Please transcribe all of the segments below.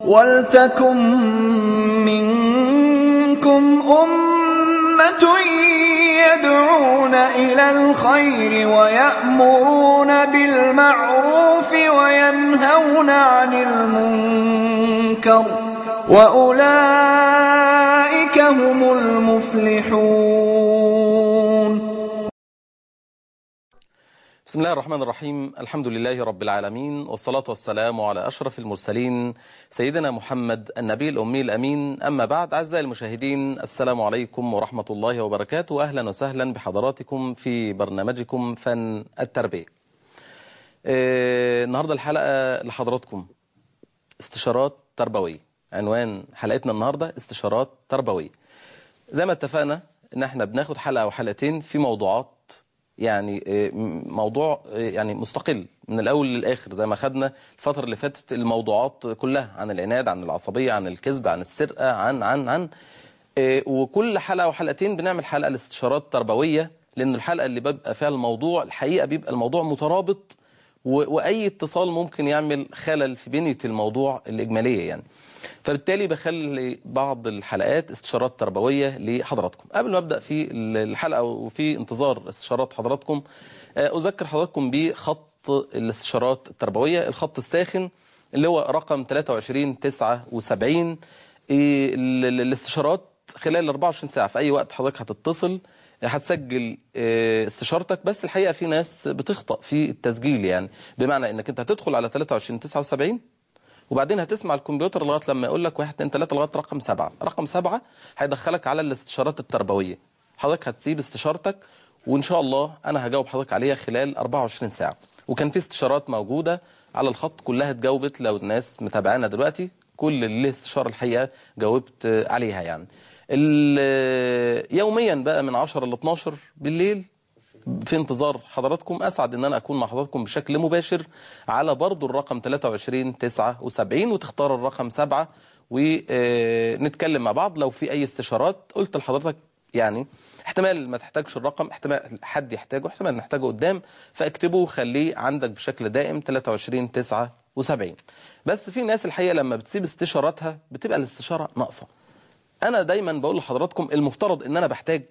وَلْتَكُن مِّنكُمْ أُمَّةٌ يَدْعُونَ إِلَى الْخَيْرِ وَيَأْمُرُونَ بِالْمَعْرُوفِ وَيَنْهَوْنَ عَنِ الْمُنكَرِ ۚ وَأُولَٰئِكَ هُمُ الْمُفْلِحُونَ بسم الله الرحمن الرحيم الحمد لله رب العالمين والصلاة والسلام على أشرف المرسلين سيدنا محمد النبي الأمي الأمين أما بعد أعزائي المشاهدين السلام عليكم ورحمة الله وبركاته وأهلا وسهلا بحضراتكم في برنامجكم فن التربية آه، النهاردة الحلقة لحضراتكم استشارات تربوية عنوان حلقتنا النهاردة استشارات تربوية زي ما اتفقنا ان احنا بناخد حلقة او حلقتين في موضوعات يعني آه، موضوع آه، يعني مستقل من الاول للاخر زي ما خدنا الفتره اللي فاتت الموضوعات كلها عن العناد عن العصبيه عن الكذب عن السرقه عن عن عن آه، وكل حلقه او حلقتين بنعمل حلقه لاستشارات تربويه لان الحلقه اللي بيبقى فيها الموضوع الحقيقه بيبقى الموضوع مترابط و- واي اتصال ممكن يعمل خلل في بنيه الموضوع الاجماليه يعني فبالتالي بخلي بعض الحلقات استشارات تربويه لحضراتكم قبل ما ابدا في الحلقه وفي انتظار استشارات حضراتكم آه، اذكر حضراتكم بخط الاستشارات التربويه الخط الساخن اللي هو رقم 23 79 إيه، ال- ال- الاستشارات خلال 24 ساعه في اي وقت حضرتك هتتصل هتسجل آه، استشارتك بس الحقيقه في ناس بتخطأ في التسجيل يعني بمعنى انك انت هتدخل على 23 79 وبعدين هتسمع الكمبيوتر لغايه لما يقول لك 1 2 3 لغايه رقم 7 رقم 7 هيدخلك على الاستشارات التربويه حضرتك هتسيب استشارتك وان شاء الله انا هجاوب حضرتك عليها خلال 24 ساعه وكان في استشارات موجوده على الخط كلها اتجاوبت لو الناس متابعانا دلوقتي كل اللي استشاره الحقيقه جاوبت آه، عليها يعني ال- يوميا بقى من 10 ل 12 بالليل في انتظار حضراتكم اسعد ان انا اكون مع حضراتكم بشكل مباشر على برضو الرقم 23 79 وتختار الرقم 7 ونتكلم مع بعض لو في اي استشارات قلت لحضرتك يعني احتمال ما تحتاجش الرقم احتمال حد يحتاجه احتمال نحتاجه قدام فاكتبه وخليه عندك بشكل دائم 23 79 بس في ناس الحقيقه لما بتسيب استشاراتها بتبقى الاستشاره ناقصه انا دايما بقول لحضراتكم المفترض ان انا بحتاج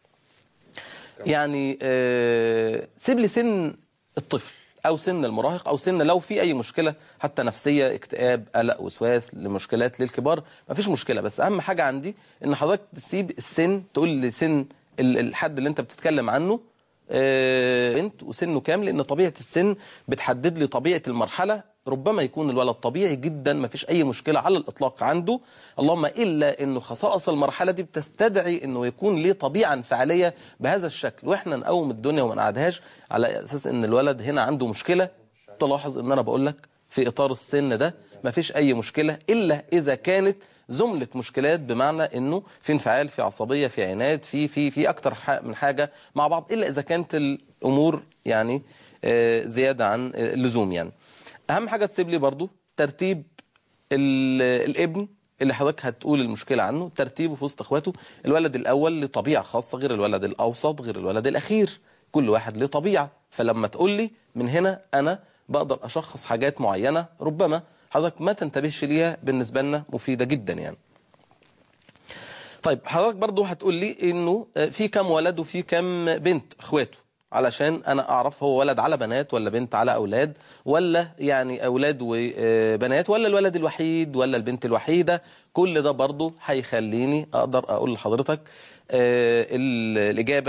يعني آه، سيب لي سن الطفل او سن المراهق او سن لو في اي مشكله حتى نفسيه اكتئاب قلق وسواس لمشكلات للكبار مفيش مشكله بس اهم حاجه عندي ان حضرتك تسيب السن تقول لي سن ال- الحد اللي انت بتتكلم عنه آه، بنت وسنه كام لان طبيعه السن بتحدد لي طبيعه المرحله ربما يكون الولد طبيعي جدا ما فيش اي مشكله على الاطلاق عنده اللهم الا انه خصائص المرحله دي بتستدعي انه يكون ليه طبيعه انفعاليه بهذا الشكل واحنا نقوم الدنيا وما نقعدهاش على اساس ان الولد هنا عنده مشكله تلاحظ ان انا بقول لك في اطار السن ده ما فيش اي مشكله الا اذا كانت زملة مشكلات بمعنى انه في انفعال في عصبية في عناد في في في اكتر ح- من حاجة مع بعض الا اذا كانت الامور يعني آه، زيادة عن آه، اللزوم يعني اهم حاجة تسيب لي برضو ترتيب ال- الابن اللي حضرتك هتقول المشكلة عنه ترتيبه في وسط اخواته الولد الاول له طبيعة خاصة غير الولد الاوسط غير الولد الاخير كل واحد له طبيعة فلما تقول لي من هنا انا بقدر اشخص حاجات معينة ربما حضرتك ما تنتبهش ليها بالنسبة لنا مفيدة جدا يعني طيب حضرتك برضو هتقول لي انه في كم ولد وفي كم بنت اخواته علشان انا اعرف هو ولد على بنات ولا بنت على اولاد ولا يعني اولاد وبنات ولا الولد الوحيد ولا البنت الوحيده كل ده برضو هيخليني اقدر اقول لحضرتك آه، ال- الاجابه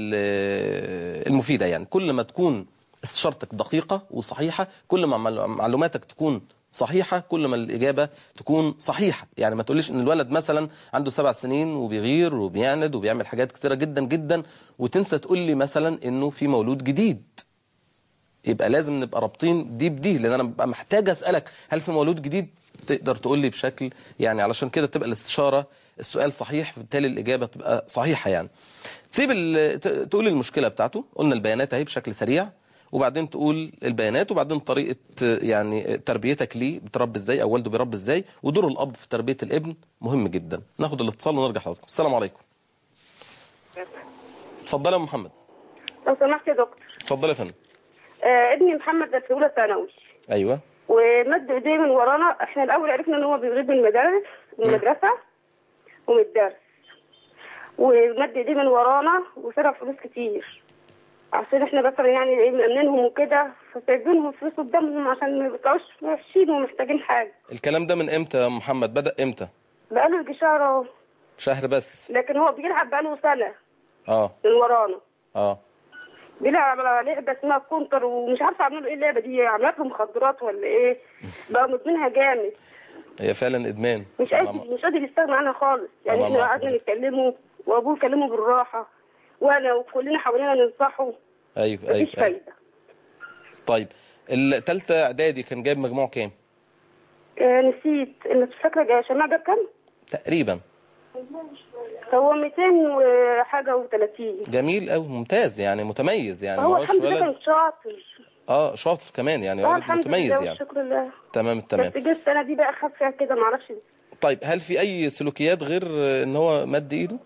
ال- المفيده يعني كل ما تكون استشارتك دقيقه وصحيحه كل ما معلو- معلوماتك تكون صحيحة كل ما الإجابة تكون صحيحة يعني ما تقوليش إن الولد مثلا عنده سبع سنين وبيغير وبيعند وبيعمل حاجات كتيرة جدا جدا وتنسى تقول لي مثلا إنه في مولود جديد يبقى لازم نبقى رابطين دي بدي لأن أنا ببقى محتاج أسألك هل في مولود جديد تقدر تقول لي بشكل يعني علشان كده تبقى الاستشارة السؤال صحيح فبالتالي الإجابة تبقى صحيحة يعني تسيب ال- ت- تقول المشكلة بتاعته قلنا البيانات اهي بشكل سريع وبعدين تقول البيانات وبعدين طريقة يعني تربيتك ليه بتربي ازاي او والده بيربي ازاي ودور الاب في تربية الابن مهم جدا ناخد الاتصال ونرجع لحضراتكم السلام عليكم اتفضل يا محمد لو سمحت يا دكتور اتفضل يا فندم آه ابني محمد ده في اولى ثانوي ايوه ومد ايديه من ورانا احنا الاول عرفنا ان هو بيغيب من المدارس من المدرسه ومن الدرس ومد ايديه من ورانا وسرق فلوس كتير عشان احنا مثلا يعني ايه مأمنينهم وكده فسايبينهم فلوس قدامهم عشان ما يبقاوش وحشين ومحتاجين حاجه الكلام ده من امتى يا محمد بدأ امتى بقاله يجي شهر اهو شهر بس لكن هو بيلعب بقاله سنه اه من ورانا اه بيلعب على لعبه اسمها كونتر ومش عارفه اعمل ايه اللعبه دي عملت له مخدرات ولا ايه بقى مدمنها جامد هي فعلا ادمان مش الله قادر ما- مش قادر يستغنى عنها خالص يعني الله احنا معاك قعدنا حضرتك. نتكلمه وابوه يكلمه بالراحه وانا وكلنا حوالينا ننصحه ايوه ايوه, مفيش أيوة. فايده طيب التالتة اعدادي كان جايب مجموع كام آه نسيت انت فاكره يا شماعه ده كام؟ تقريبا هو 200 وحاجه و30 جميل قوي ممتاز يعني متميز يعني هو ما هوش الحمد لله ولد كان شاطر اه شاطر كمان يعني اه ولد الحمد متميز لله يعني والشكر لله تمام تمام بس جه السنه دي بقى خف فيها كده معرفش طيب هل في اي سلوكيات غير ان هو مد ايده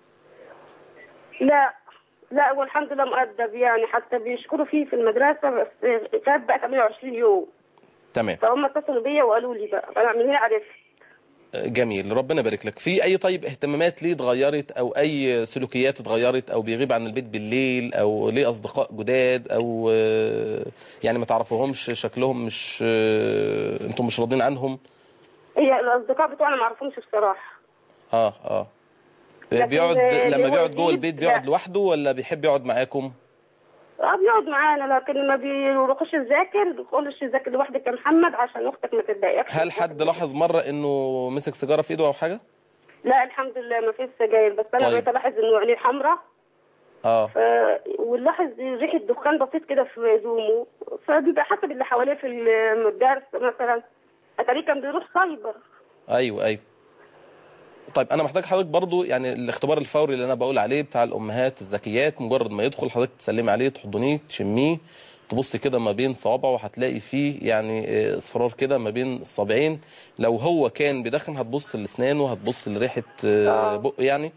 لا لا والحمد لله مؤدب يعني حتى بيشكروا فيه في المدرسه بس فات بقى 28 يوم تمام فهم اتصلوا بيا وقالوا لي بقى انا من هنا عرفت جميل ربنا يبارك لك في اي طيب اهتمامات ليه اتغيرت او اي سلوكيات اتغيرت او بيغيب عن البيت بالليل او ليه اصدقاء جداد او آه، يعني ما تعرفوهمش شكلهم مش آه، انتم مش راضين عنهم هي الاصدقاء بتوعنا ما عرفهمش بصراحه اه اه لكن بيقعد اللي لما هو بيقعد جوه الجديد البيت بيقعد لا. لوحده ولا بيحب يقعد معاكم اه بيقعد معانا لكن ما بيروحش يذاكر بيقولش ذاكر لوحدك يا محمد عشان اختك ما تتضايقش هل حد لاحظ مرة انه مسك سيجارة في ايده او حاجة لا الحمد لله ما فيش سجاير بس انا طيب. بقيت الاحظ انه عينيه حمراء اه ف... ونلاحظ ريحه دخان بسيط كده في هدومه فبيبقى حسب اللي حواليه في الدرس مثلا اتاريه كان بيروح سايبر ايوه ايوه طيب انا محتاج حضرتك برضو يعني الاختبار الفوري اللي انا بقول عليه بتاع الامهات الذكيات مجرد ما يدخل حضرتك تسلمي عليه تحضنيه تشميه تبصي كده ما بين صوابعه هتلاقي فيه يعني آه، اصفرار كده ما بين الصابعين لو هو كان بيدخن هتبص لاسنانه هتبص لريحه آه، بقه يعني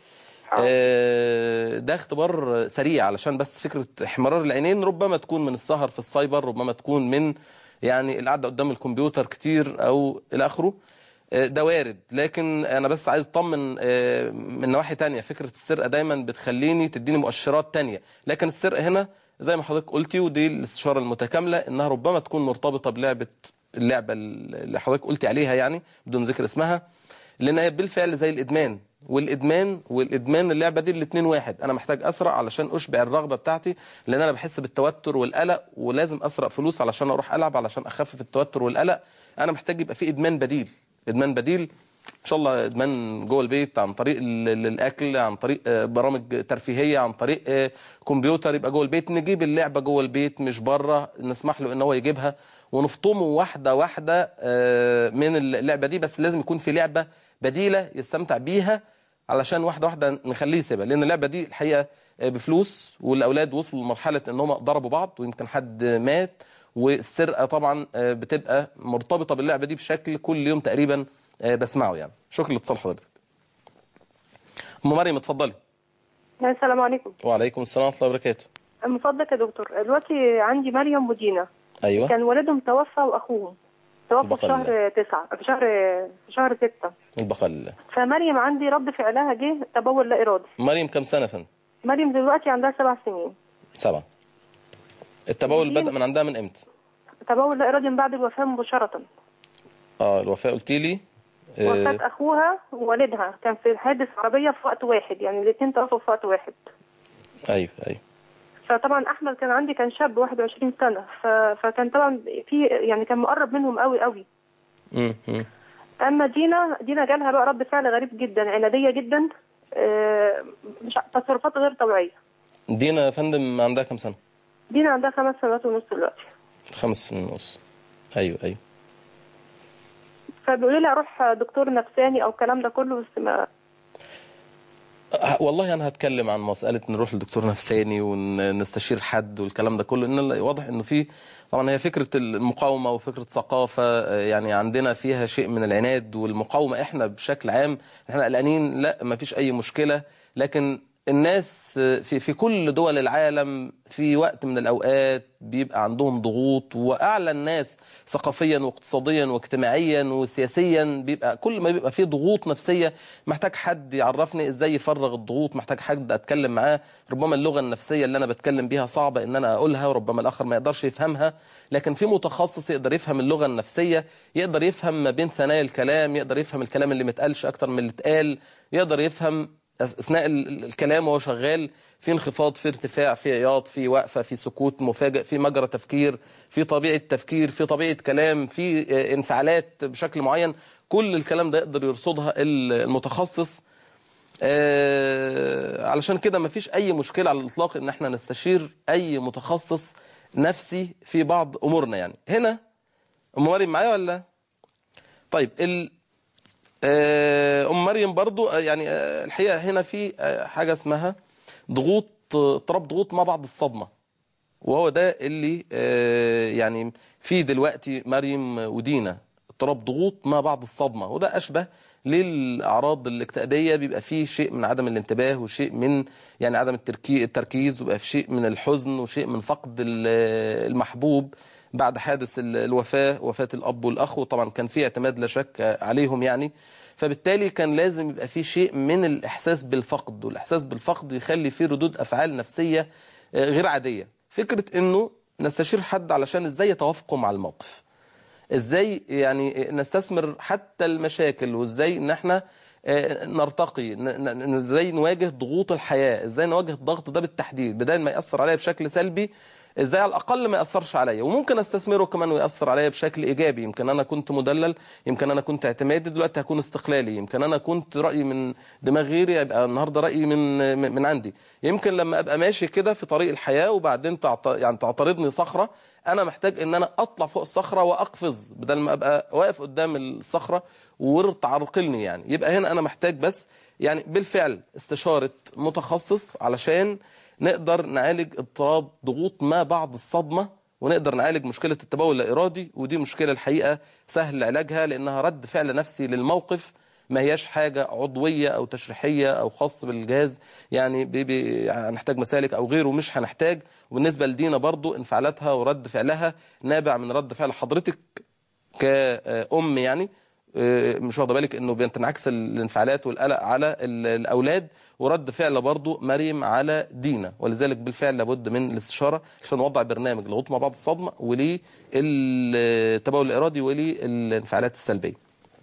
آه، ده اختبار سريع علشان بس فكره احمرار العينين ربما تكون من السهر في السايبر ربما تكون من يعني القعده قدام الكمبيوتر كتير او الى اخره آه، ده وارد لكن انا بس عايز اطمن آه، من نواحي تانية فكره السرقه دايما بتخليني تديني مؤشرات تانية لكن السرقه هنا زي ما حضرتك قلتي ودي الاستشاره المتكامله انها ربما تكون مرتبطه بلعبه اللعبه اللي حضرتك قلتي عليها يعني بدون ذكر اسمها لان هي بالفعل زي الادمان والادمان والادمان اللعبه دي الاثنين واحد انا محتاج اسرق علشان اشبع الرغبه بتاعتي لان انا بحس بالتوتر والقلق ولازم اسرق فلوس علشان اروح العب علشان اخفف التوتر والقلق انا محتاج يبقى في ادمان بديل ادمان بديل ان شاء الله ادمان جوه البيت عن طريق ال- ال- الاكل عن طريق آه، برامج ترفيهيه عن طريق آه، كمبيوتر يبقى جوه البيت نجيب اللعبه جوه البيت مش بره نسمح له ان هو يجيبها ونفطمه واحده واحده آه، من اللعبه دي بس لازم يكون في لعبه بديله يستمتع بيها علشان واحده واحده نخليه يسيبها لان اللعبه دي الحقيقه آه، بفلوس والاولاد وصلوا لمرحله ان هم ضربوا بعض ويمكن حد مات والسرقه طبعا آه، بتبقى مرتبطه باللعبه دي بشكل كل يوم تقريبا آه، بسمعه يعني شكرا لاتصال حضرتك ام مريم اتفضلي السلام عليكم وعليكم السلام ورحمه الله وبركاته من فضلك يا دكتور دلوقتي عندي مريم ودينا ايوه كان والدهم توفى واخوهم توفوا في البقاء شهر تسعة في شهر في شهر ستة البقاء لله فمريم عندي رد فعلها جه تبول لا إرادي مريم كم سنه يا فندم مريم دلوقتي عندها سبع سنين سبعه التبول بدأ من عندها من امتى تبول لا إرادي من بعد الوفاة مباشرة اه الوفاه قلت لي وفاة آه أخوها ووالدها كان في حادث عربية في وقت واحد يعني الاثنين توفوا في وقت واحد ايوه ايوه فطبعا احمد كان عندي كان شاب 21 سنه ف... فكان طبعا في يعني كان مقرب منهم قوي قوي امم أمم. اما دينا دينا جالها بقى رد فعل غريب جدا عناديه جدا آه، مش ع- تصرفات غير طبيعيه دينا يا فندم عندها كم سنه دينا عندها خمس سنوات ونص دلوقتي خمس سنين ونص ايوه ايوه فبيقولوا لي اروح دكتور نفساني او الكلام ده كله بس ما أه، والله انا هتكلم عن مساله نروح لدكتور نفساني ونستشير حد والكلام ده كله ان ال- واضح انه في طبعا هي فكره المقاومه وفكره ثقافه أه، يعني عندنا فيها شيء من العناد والمقاومه احنا بشكل عام احنا قلقانين لا ما فيش اي مشكله لكن الناس في في كل دول العالم في وقت من الاوقات بيبقى عندهم ضغوط واعلى الناس ثقافيا واقتصاديا واجتماعيا وسياسيا بيبقى كل ما بيبقى فيه ضغوط نفسيه محتاج حد يعرفني ازاي يفرغ الضغوط محتاج حد اتكلم معاه ربما اللغه النفسيه اللي انا بتكلم بيها صعبه ان انا اقولها وربما الاخر ما يقدرش يفهمها لكن في متخصص يقدر يفهم اللغه النفسيه يقدر يفهم ما بين ثنايا الكلام يقدر يفهم الكلام اللي متقالش اكتر من اللي اتقال يقدر يفهم اثناء ال- الكلام وهو شغال في انخفاض في ارتفاع في عياط في وقفه في سكوت مفاجئ في مجرى تفكير في طبيعه تفكير في طبيعه كلام في آه، انفعالات بشكل معين كل الكلام ده يقدر يرصدها ال- المتخصص آه، علشان كده مفيش اي مشكله على الاطلاق ان احنا نستشير اي متخصص نفسي في بعض امورنا يعني هنا ام مريم معايا ولا طيب ال آه، ام مريم برضو آه، يعني آه، الحقيقه هنا في آه، حاجه اسمها ضغوط آه، اضطراب ضغوط ما بعد الصدمه وهو ده اللي آه، يعني في دلوقتي مريم ودينا اضطراب ضغوط ما بعد الصدمه وده اشبه للاعراض الاكتئابيه بيبقى فيه شيء من عدم الانتباه وشيء من يعني عدم التركي- التركيز وبيبقى في شيء من الحزن وشيء من فقد ال- المحبوب بعد حادث ال- الوفاه وفاه الاب والاخ وطبعا كان في اعتماد لا شك عليهم يعني فبالتالي كان لازم يبقى في شيء من الاحساس بالفقد والاحساس بالفقد يخلي فيه ردود افعال نفسيه آه، غير عاديه فكره انه نستشير حد علشان ازاي يتوافقوا مع الموقف ازاي يعني نستثمر حتى المشاكل وازاي ان احنا آه، نرتقي ن- ن- ازاي نواجه ضغوط الحياه ازاي نواجه الضغط ده بالتحديد بدل ما ياثر عليا بشكل سلبي ازاي على الاقل ما ياثرش عليا وممكن استثمره كمان وياثر عليا بشكل ايجابي يمكن انا كنت مدلل يمكن انا كنت اعتمادي دلوقتي هكون استقلالي يمكن انا كنت رايي من دماغ غيري يبقى النهارده رايي من من من عندي يمكن لما ابقى ماشي كده في طريق الحياه وبعدين تعت... يعني تعترضني صخره انا محتاج ان انا اطلع فوق الصخره واقفز بدل ما ابقى واقف قدام الصخره وتعرقلني يعني يبقى هنا انا محتاج بس يعني بالفعل استشاره متخصص علشان نقدر نعالج اضطراب ضغوط ما بعد الصدمه ونقدر نعالج مشكله التبول الارادي ودي مشكله الحقيقه سهل علاجها لانها رد فعل نفسي للموقف ما هياش حاجة عضوية أو تشريحية أو خاص بالجهاز يعني بي بي هنحتاج مسالك أو غيره مش هنحتاج وبالنسبة لدينا برضو انفعالاتها ورد فعلها نابع من رد فعل حضرتك كأم يعني آه، مش واخده بالك انه بتنعكس الانفعالات والقلق على ال- الاولاد ورد فعل برضو مريم على دينا ولذلك بالفعل لابد من الاستشاره عشان نوضع برنامج لغوط مع بعض الصدمه وللتبول الارادي وللانفعالات السلبيه.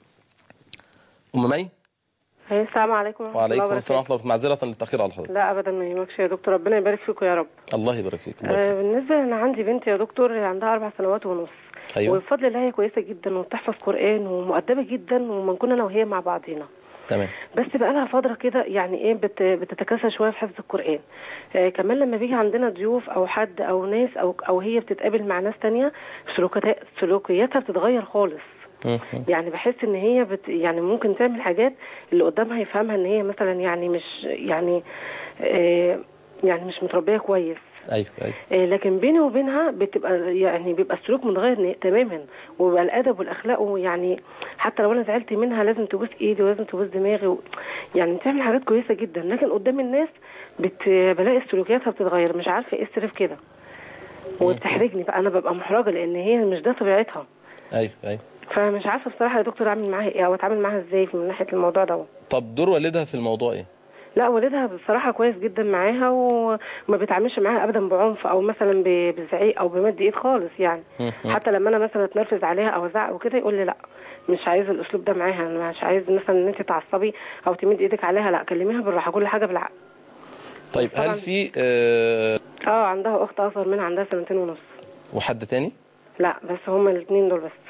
ام مي أيوة، السلام عليكم ورحمة الله وعليكم السلام وبركاته. ورحمه الله معذره للتاخير على حضرتك. لا ابدا ما يهمكش يا دكتور ربنا يبارك فيكم يا رب الله يبارك فيك الله آه يكرمك. بالنسبه انا عندي بنت يا دكتور عندها اربع سنوات ونص ايوه وبفضل الله هي كويسه جدا وبتحفظ قران ومؤدبه جدا ومنكون انا وهي مع بعضينا تمام بس بقى لها فتره كده يعني ايه بت بتتكاسل شويه في حفظ القران آه كمان لما بيجي عندنا ضيوف او حد او ناس او او هي بتتقابل مع ناس تانية سلوكياتها سلوكياتها بتتغير خالص م- م. يعني بحس ان هي بت يعني ممكن تعمل حاجات اللي قدامها يفهمها ان هي مثلا يعني مش يعني آه يعني مش متربيه كويس ايوه ايوه آه، لكن بيني وبينها بتبقى يعني بيبقى السلوك متغير ن- تماما وبيبقى الادب والاخلاق يعني حتى لو انا زعلت منها لازم تبوس ايدي ولازم تبوس دماغي و... يعني بتعمل حاجات كويسه جدا لكن قدام الناس بت... بلاقي سلوكياتها بتتغير مش عارفه ايه السر في كده وبتحرجني فانا ببقى محرجه لان هي مش ده طبيعتها ايوه ايوه فمش عارفه بصراحه يا دكتور اعمل معاها ايه او اتعامل معاها ازاي من ناحيه الموضوع ده طب دور والدها في الموضوع ايه؟ لا والدها بصراحه كويس جدا معاها وما بيتعاملش معاها ابدا بعنف او مثلا ب- بزعيق او بمد ايد خالص يعني م- م. حتى لما انا مثلا اتنرفز عليها او ازعق وكده يقول لي لا مش عايز الاسلوب ده معاها انا مش عايز مثلا ان انت تعصبي او تمد ايدك عليها لا كلميها بالراحه كل حاجه بالعقل طيب هل طبعاً. في آه اه عندها اخت اصغر منها عندها سنتين ونص وحد تاني؟ لا بس هما الاثنين دول بس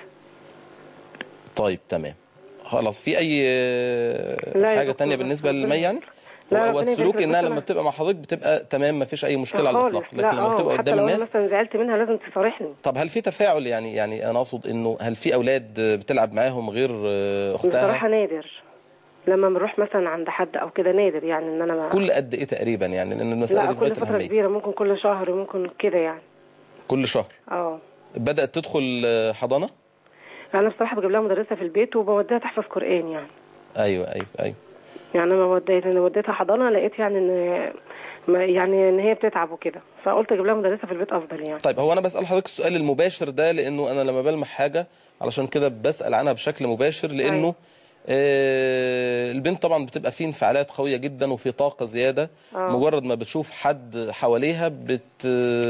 طيب تمام خلاص في اي آه، لا يا حاجه دكتور، تانية بس بالنسبه ربنا للمي يعني لا، هو ربنا السلوك يبارك لك. انها بس لما أنا- بتبقى مع حضرتك بتبقى تمام ما فيش اي مشكله على خالص. الاطلاق لا لكن لما اه بتبقى حتى قدام لو انا الناس مثلا زعلت منها لازم تصارحني طب هل في تفاعل يعني يعني انا اقصد انه هل في اولاد بتلعب معاهم غير آه، بصراحه اختها نادر لما بنروح مثلا عند حد او كده نادر يعني ان انا ما كل قد ايه تقريبا يعني لان المساله لا دي في غايه كل فتره الاهميه كبيره ممكن كل شهر ممكن كده يعني كل شهر اه بدات تدخل آه، حضانه انا بصراحه بجيب لها مدرسه في البيت وبوديها تحفظ قران يعني ايوه ايوه ايوه يعني انا وديت انا وديتها حضانه لقيت يعني ان ما يعني ان هي بتتعب وكده فقلت اجيب لها مدرسه في البيت افضل يعني طيب هو انا بسال حضرتك السؤال المباشر ده لانه انا لما بلمح حاجه علشان كده بسال عنها بشكل مباشر لانه أيوة. آه البنت طبعا بتبقى فيه انفعالات قويه جدا وفي طاقه زياده آه. مجرد ما بتشوف حد حواليها بت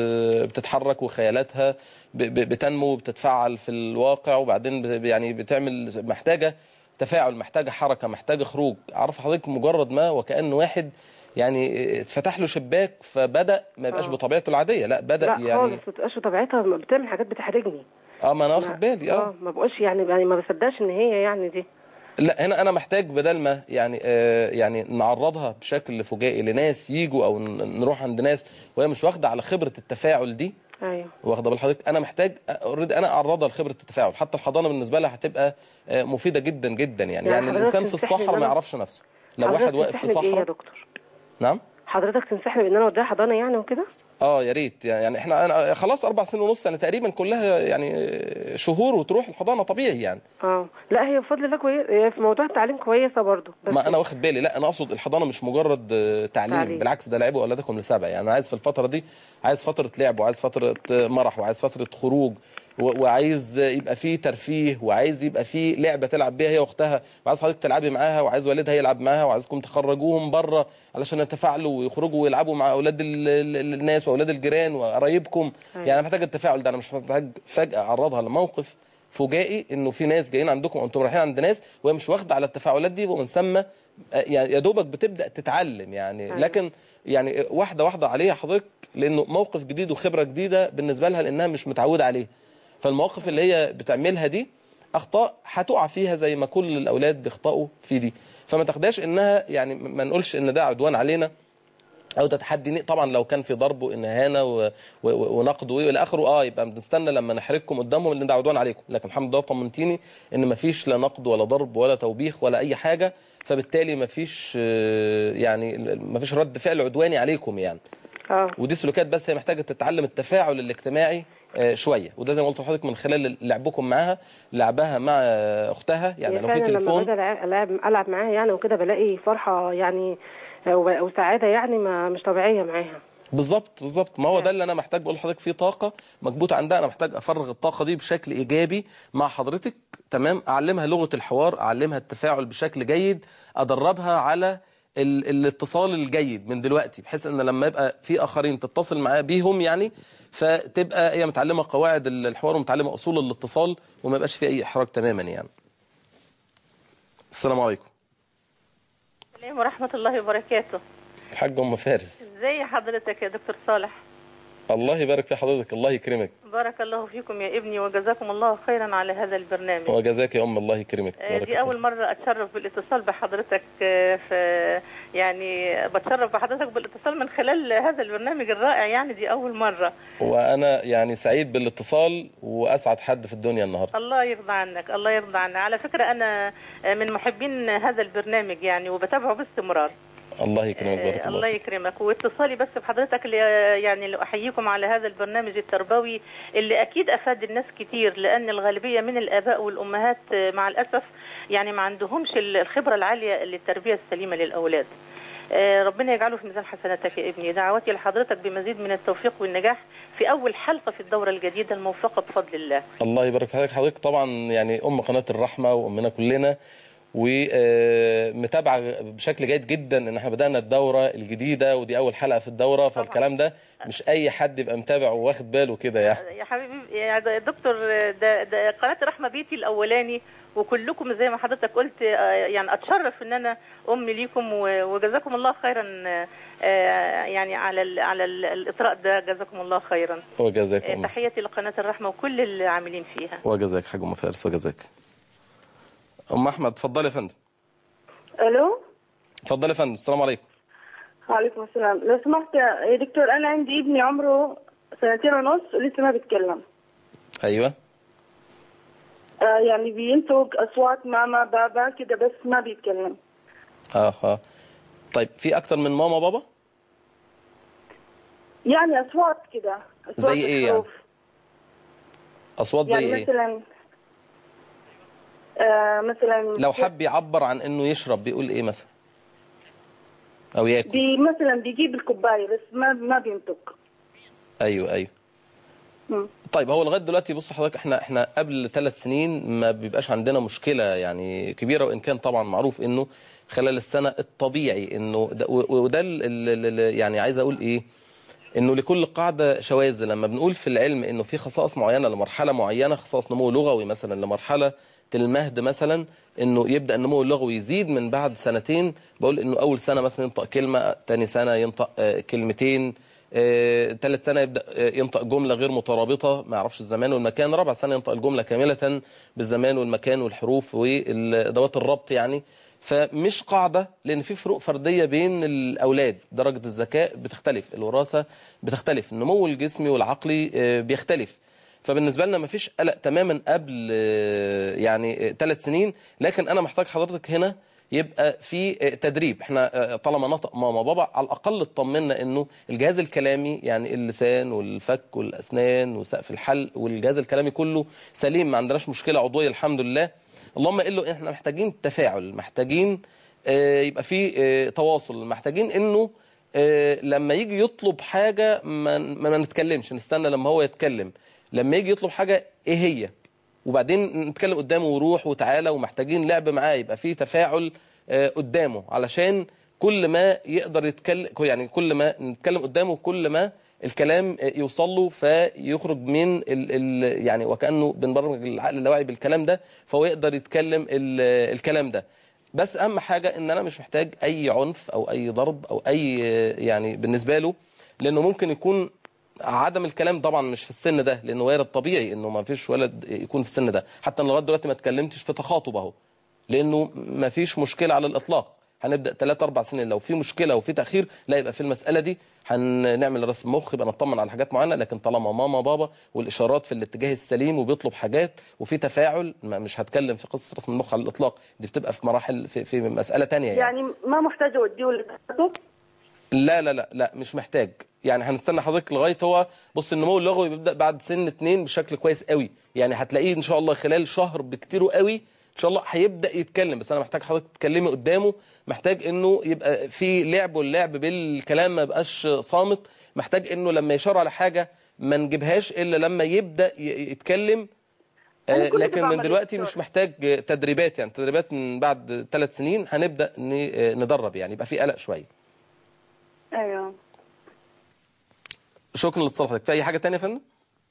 بتتحرك وخيالاتها ب- ب- بتنمو بتتفعل في الواقع وبعدين ب- يعني بتعمل محتاجه تفاعل محتاجه حركه محتاجه خروج عارف حضرتك مجرد ما وكأن واحد يعني اتفتح له شباك فبدا ما يبقاش آه. بطبيعته العاديه لا بدا لا يعني خالص ما تبقاش طبيعتها بتعمل حاجات بتحرجني اه ما انا ما- واخد بالي اه ما بقولش يعني يعني ما بصدقش ان هي يعني دي لا هنا انا محتاج بدل ما يعني آه يعني نعرضها بشكل فجائي لناس يجوا او ن- نروح عند ناس وهي مش واخده على خبره التفاعل دي ايوه واخده بال حضرتك انا محتاج اوريدي انا اعرضها لخبره التفاعل حتى الحضانه بالنسبه لها هتبقى آه مفيده جدا جدا يعني يعني يعني حضرتك الانسان في تنصحني الصحراء إن ما أنا- يعرفش نفسه لو حضرتك واحد واقف في تنصحني بإيه يا صحراء دكتور نعم حضرتك تنصحني بان انا اوديها حضانه يعني وكده اه يا ريت يعني احنا أنا خلاص اربع سنين ونص يعني تقريبا كلها يعني شهور وتروح الحضانه طبيعي يعني اه لا هي بفضل الله كويس هي في موضوع التعليم كويسه برضو بس ما انا واخد بالي لا انا اقصد الحضانه مش مجرد آه، تعليم, تعليم. بالعكس ده لعبوا اولادكم لسبع يعني انا عايز في الفتره دي عايز فتره لعب وعايز فتره آه، مرح وعايز فتره خروج و- وعايز آه، يبقى فيه ترفيه وعايز يبقى فيه لعبه تلعب بيها هي واختها وعايز حضرتك تلعبي معاها وعايز والدها يلعب معاها وعايزكم تخرجوهم بره علشان يتفاعلوا ويخرجوا ويلعبوا مع اولاد ال- ال- الناس واولاد الجيران وقرايبكم أيوة. يعني أنا محتاج التفاعل ده انا مش محتاج فجاه اعرضها لموقف فجائي انه في ناس جايين عندكم وانتم رايحين عند ناس وهي مش واخده على التفاعلات دي ومن ثم آه، يعني يا دوبك بتبدا تتعلم يعني أيوة. لكن يعني واحده واحده عليها حضرتك لانه موقف جديد وخبره جديده بالنسبه لها لانها مش متعوده عليه فالمواقف اللي هي بتعملها دي اخطاء هتقع فيها زي ما كل الاولاد بيخطئوا في دي فما تاخدهاش انها يعني ما نقولش ان ده عدوان علينا او ده تحدي نق- طبعا لو كان في ضرب واهانه و... و... ونقد والى اخره اه يبقى بنستنى لما نحرجكم قدامهم لان ده عدوان عليكم لكن الحمد لله طمنتيني ان ما فيش لا نقد ولا ضرب ولا توبيخ ولا اي حاجه فبالتالي ما فيش آه، يعني ما فيش رد فعل عدواني عليكم يعني اه ودي سلوكات بس هي محتاجه تتعلم التفاعل الاجتماعي آه، شويه وده زي ما قلت لحضرتك من خلال لعبكم معاها لعبها مع آه، اختها يعني هي لو في فعلا لما تليفون باجي ألعب- العب العب معاها يعني وكده بلاقي فرحه يعني و- وسعاده يعني ما مش طبيعيه معاها بالظبط بالظبط ما هو ده اللي انا محتاج بقول لحضرتك في طاقه مكبوته عندها انا محتاج افرغ الطاقه دي بشكل ايجابي مع حضرتك تمام اعلمها لغه الحوار اعلمها التفاعل بشكل جيد ادربها على ال الاتصال الجيد من دلوقتي بحيث ان لما يبقى في اخرين تتصل معاه بيهم يعني فتبقى هي متعلمه قواعد الحوار ومتعلمه اصول الاتصال وما يبقاش في اي احراج تماما يعني السلام عليكم السلام ورحمة الله وبركاته الحاج ام فارس ازي حضرتك يا دكتور صالح الله يبارك في حضرتك الله يكرمك بارك الله فيكم يا ابني وجزاكم الله خيرا على هذا البرنامج وجزاك يا ام الله يكرمك آه، بارك دي الله. أول مرة أتشرف بالاتصال بحضرتك آه، في يعني بتشرف بحضرتك بالاتصال من خلال هذا البرنامج الرائع يعني دي أول مرة وانا يعني سعيد بالاتصال واسعد حد في الدنيا النهارده الله يرضى عنك الله يرضى عنك على فكرة أنا آه، من محبين هذا البرنامج يعني وبتابعه باستمرار الله يكرمك بارك آه، الله الله فيك. يكرمك واتصالي بس بحضرتك اللي يعني اللي احييكم على هذا البرنامج التربوي اللي اكيد افاد الناس كتير لان الغالبيه من الاباء والامهات آه، مع الاسف يعني ما عندهمش الخبره العاليه للتربيه السليمه للاولاد آه، ربنا يجعله في ميزان حسناتك يا ابني دعواتي لحضرتك بمزيد من التوفيق والنجاح في اول حلقه في الدوره الجديده الموفقه بفضل الله الله يبارك في حضرتك حضرتك طبعا يعني ام قناه الرحمه وامنا كلنا ومتابعه بشكل جيد جدا ان احنا بدانا الدوره الجديده ودي اول حلقه في الدوره فالكلام ده مش اي حد يبقى متابع واخد باله كده يعني يا حبيبي يا د- دكتور ده, ده قناه رحمه بيتي الاولاني وكلكم زي ما حضرتك قلت آه، يعني اتشرف ان انا ام ليكم و- وجزاكم الله خيرا آه، يعني على ال على ال- الاطراء ده جزاكم الله خيرا وجزاك آه، أم. تحياتي لقناه الرحمه وكل العاملين فيها وجزاك حاج ام فارس وجزاك ام احمد اتفضلي يا فندم الو اتفضلي يا فندم السلام عليكم وعليكم السلام لو سمحت يا دكتور انا عندي ابني عمره سنتين ونص ولسه ما بيتكلم ايوه آه يعني بينطق اصوات ماما بابا كده بس ما بيتكلم اه اه طيب في اكتر من ماما بابا يعني اصوات كده أصوات زي إيه يعني؟ الحروف. اصوات زي يعني ايه مثلا آه مثلا لو حب يعبر عن انه يشرب بيقول ايه مثلا او ياكل بي مثلا بيجيب الكوبايه بس ما ما بينطق ايوه ايوه مم. طيب هو لغايه دلوقتي بص حضرتك احنا احنا قبل ثلاث سنين ما بيبقاش عندنا مشكله يعني كبيره وان كان طبعا معروف انه خلال السنه الطبيعي انه ده و- وده ال- ال- ال- يعني عايز اقول ايه انه لكل قاعده شواذ لما بنقول في العلم انه في خصائص معينه لمرحله معينه خصائص نمو لغوي مثلا لمرحله المهد مثلا انه يبدا النمو اللغوي يزيد من بعد سنتين بقول انه اول سنه مثلا ينطق كلمه ثاني سنه ينطق آه، كلمتين ثالث سنه يبدا آه، ينطق جمله غير مترابطه ما يعرفش الزمان والمكان رابع سنه ينطق الجمله كامله بالزمان والمكان والحروف وادوات الربط يعني فمش قاعده لان في فروق فرديه بين الاولاد درجه الذكاء بتختلف الوراثه بتختلف النمو الجسمي والعقلي آه، بيختلف فبالنسبه لنا مفيش قلق تماما قبل آه، يعني ثلاث سنين لكن انا محتاج حضرتك هنا يبقى في آه، تدريب احنا آه، طالما نطق ماما بابا على الاقل اطمنا انه الجهاز الكلامي يعني اللسان والفك والاسنان وسقف الحلق والجهاز الكلامي كله سليم ما عندناش مشكله عضويه الحمد لله اللهم الا احنا محتاجين تفاعل محتاجين آه، يبقى في آه، تواصل محتاجين انه آه، لما يجي يطلب حاجه ما, ما نتكلمش نستنى لما هو يتكلم لما يجي يطلب حاجه ايه هي وبعدين نتكلم قدامه وروح وتعالى ومحتاجين لعب معاه يبقى في تفاعل آه، قدامه علشان كل ما يقدر يتكلم يعني كل ما نتكلم قدامه كل ما الكلام آه، يوصل له فيخرج من ال ال يعني وكانه بنبرمج العقل اللاواعي بالكلام ده فهو يقدر يتكلم ال- الكلام ده بس اهم حاجه ان انا مش محتاج اي عنف او اي ضرب او اي آه، يعني بالنسبه له لانه ممكن يكون عدم الكلام طبعا مش في السن ده لانه وارد طبيعي انه ما فيش ولد يكون في السن ده حتى أنا لغايه دلوقتي ما اتكلمتش في تخاطب اهو لانه ما فيش مشكله على الاطلاق هنبدا 3 4 سنين لو في مشكله وفي تاخير لا يبقى في المساله دي هنعمل رسم مخ يبقى نطمن على حاجات معينه لكن طالما ماما بابا والاشارات في الاتجاه السليم وبيطلب حاجات وفي تفاعل ما مش هتكلم في قصه رسم المخ على الاطلاق دي بتبقى في مراحل في, في مساله تانية يعني. يعني ما محتاجه اوديه لدكتور لا لا لا لا مش محتاج يعني هنستنى حضرتك لغايه هو بص النمو اللغوي بيبدا بعد سن اتنين بشكل كويس قوي يعني هتلاقيه ان شاء الله خلال شهر بكتيره قوي ان شاء الله هيبدا يتكلم بس انا محتاج حضرتك تتكلمي قدامه محتاج انه يبقى في لعب واللعب بالكلام ما يبقاش صامت محتاج انه لما يشار على حاجه ما نجيبهاش الا لما يبدا ي- يتكلم أنا آه، كنت لكن من بعمل دلوقتي دكتور. مش محتاج تدريبات يعني تدريبات من بعد ثلاث سنين هنبدا ن- آه، ندرب يعني يبقى في قلق شويه ايوه شكرا لاتصال حضرتك في اي حاجه تانية يا فندم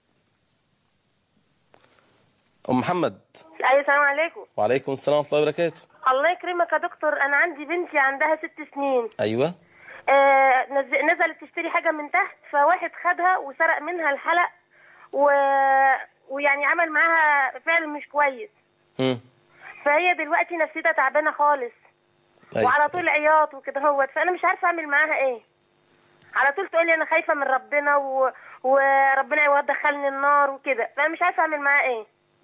ام محمد ايوه السلام عليكم وعليكم السلام ورحمه الله وبركاته الله يكرمك يا دكتور انا عندي بنتي عندها ست سنين ايوه آه نز- نزلت تشتري حاجه من تحت فواحد خدها وسرق منها الحلق و... ويعني عمل معاها فعل مش كويس امم فهي دلوقتي نفسيتها تعبانه خالص أيوة. وعلى طول عياط وكده هوت فانا مش عارفه اعمل معاها ايه على طول تقول لي انا خايفه من ربنا و... وربنا يدخلني النار وكده فانا مش عارفه اعمل معاها ايه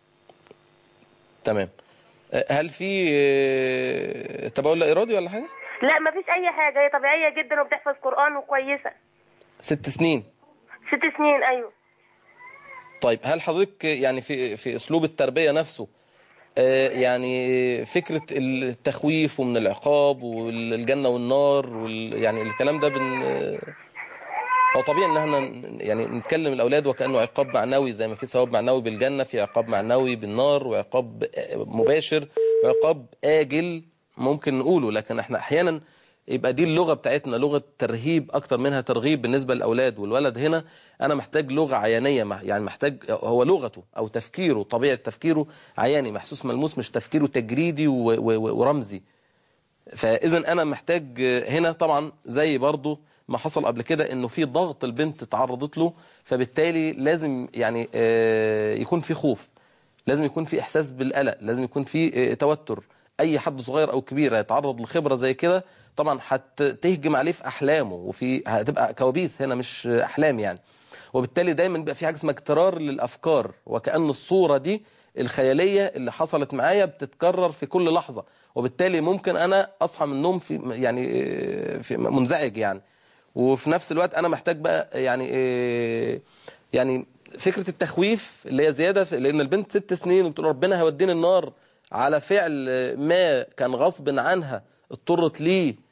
تمام آه، هل في آه، تبول لا ارادي ولا حاجه لا مفيش اي حاجه هي طبيعيه جدا وبتحفظ قران وكويسه ست سنين ست سنين ايوه طيب هل حضرتك يعني في في اسلوب التربيه نفسه آه، يعني فكره التخويف ومن العقاب والجنه والنار وال يعني الكلام ده بن آه، هو طبيعي ان احنا ن- يعني نتكلم الاولاد وكانه عقاب معنوي زي ما في ثواب معنوي بالجنه في عقاب معنوي بالنار وعقاب آه، مباشر وعقاب اجل ممكن نقوله لكن احنا احيانا يبقى دي اللغه بتاعتنا لغه ترهيب اكتر منها ترغيب بالنسبه للاولاد والولد هنا انا محتاج لغه عيانيه مح- يعني محتاج هو لغته او تفكيره طبيعه تفكيره عياني محسوس ملموس مش تفكيره تجريدي و- و- ورمزي فاذا انا محتاج هنا طبعا زي برضو ما حصل قبل كده انه في ضغط البنت تعرضت له فبالتالي لازم يعني آه، يكون في خوف لازم يكون في احساس بالقلق لازم يكون في آه، توتر اي حد صغير او كبير هيتعرض لخبره زي كده طبعا هتهجم عليه في احلامه وفي هتبقى كوابيس هنا مش احلام يعني وبالتالي دايما بيبقى في حاجه اسمها اكترار للافكار وكأن الصوره دي الخياليه اللي حصلت معايا بتتكرر في كل لحظه وبالتالي ممكن انا اصحى من النوم في يعني آه، في منزعج يعني وفي نفس الوقت انا محتاج بقى يعني آه، يعني فكره التخويف اللي هي زياده في لان البنت ست سنين وبتقول ربنا هيوديني النار على فعل ما كان غصب عنها اضطرت ليه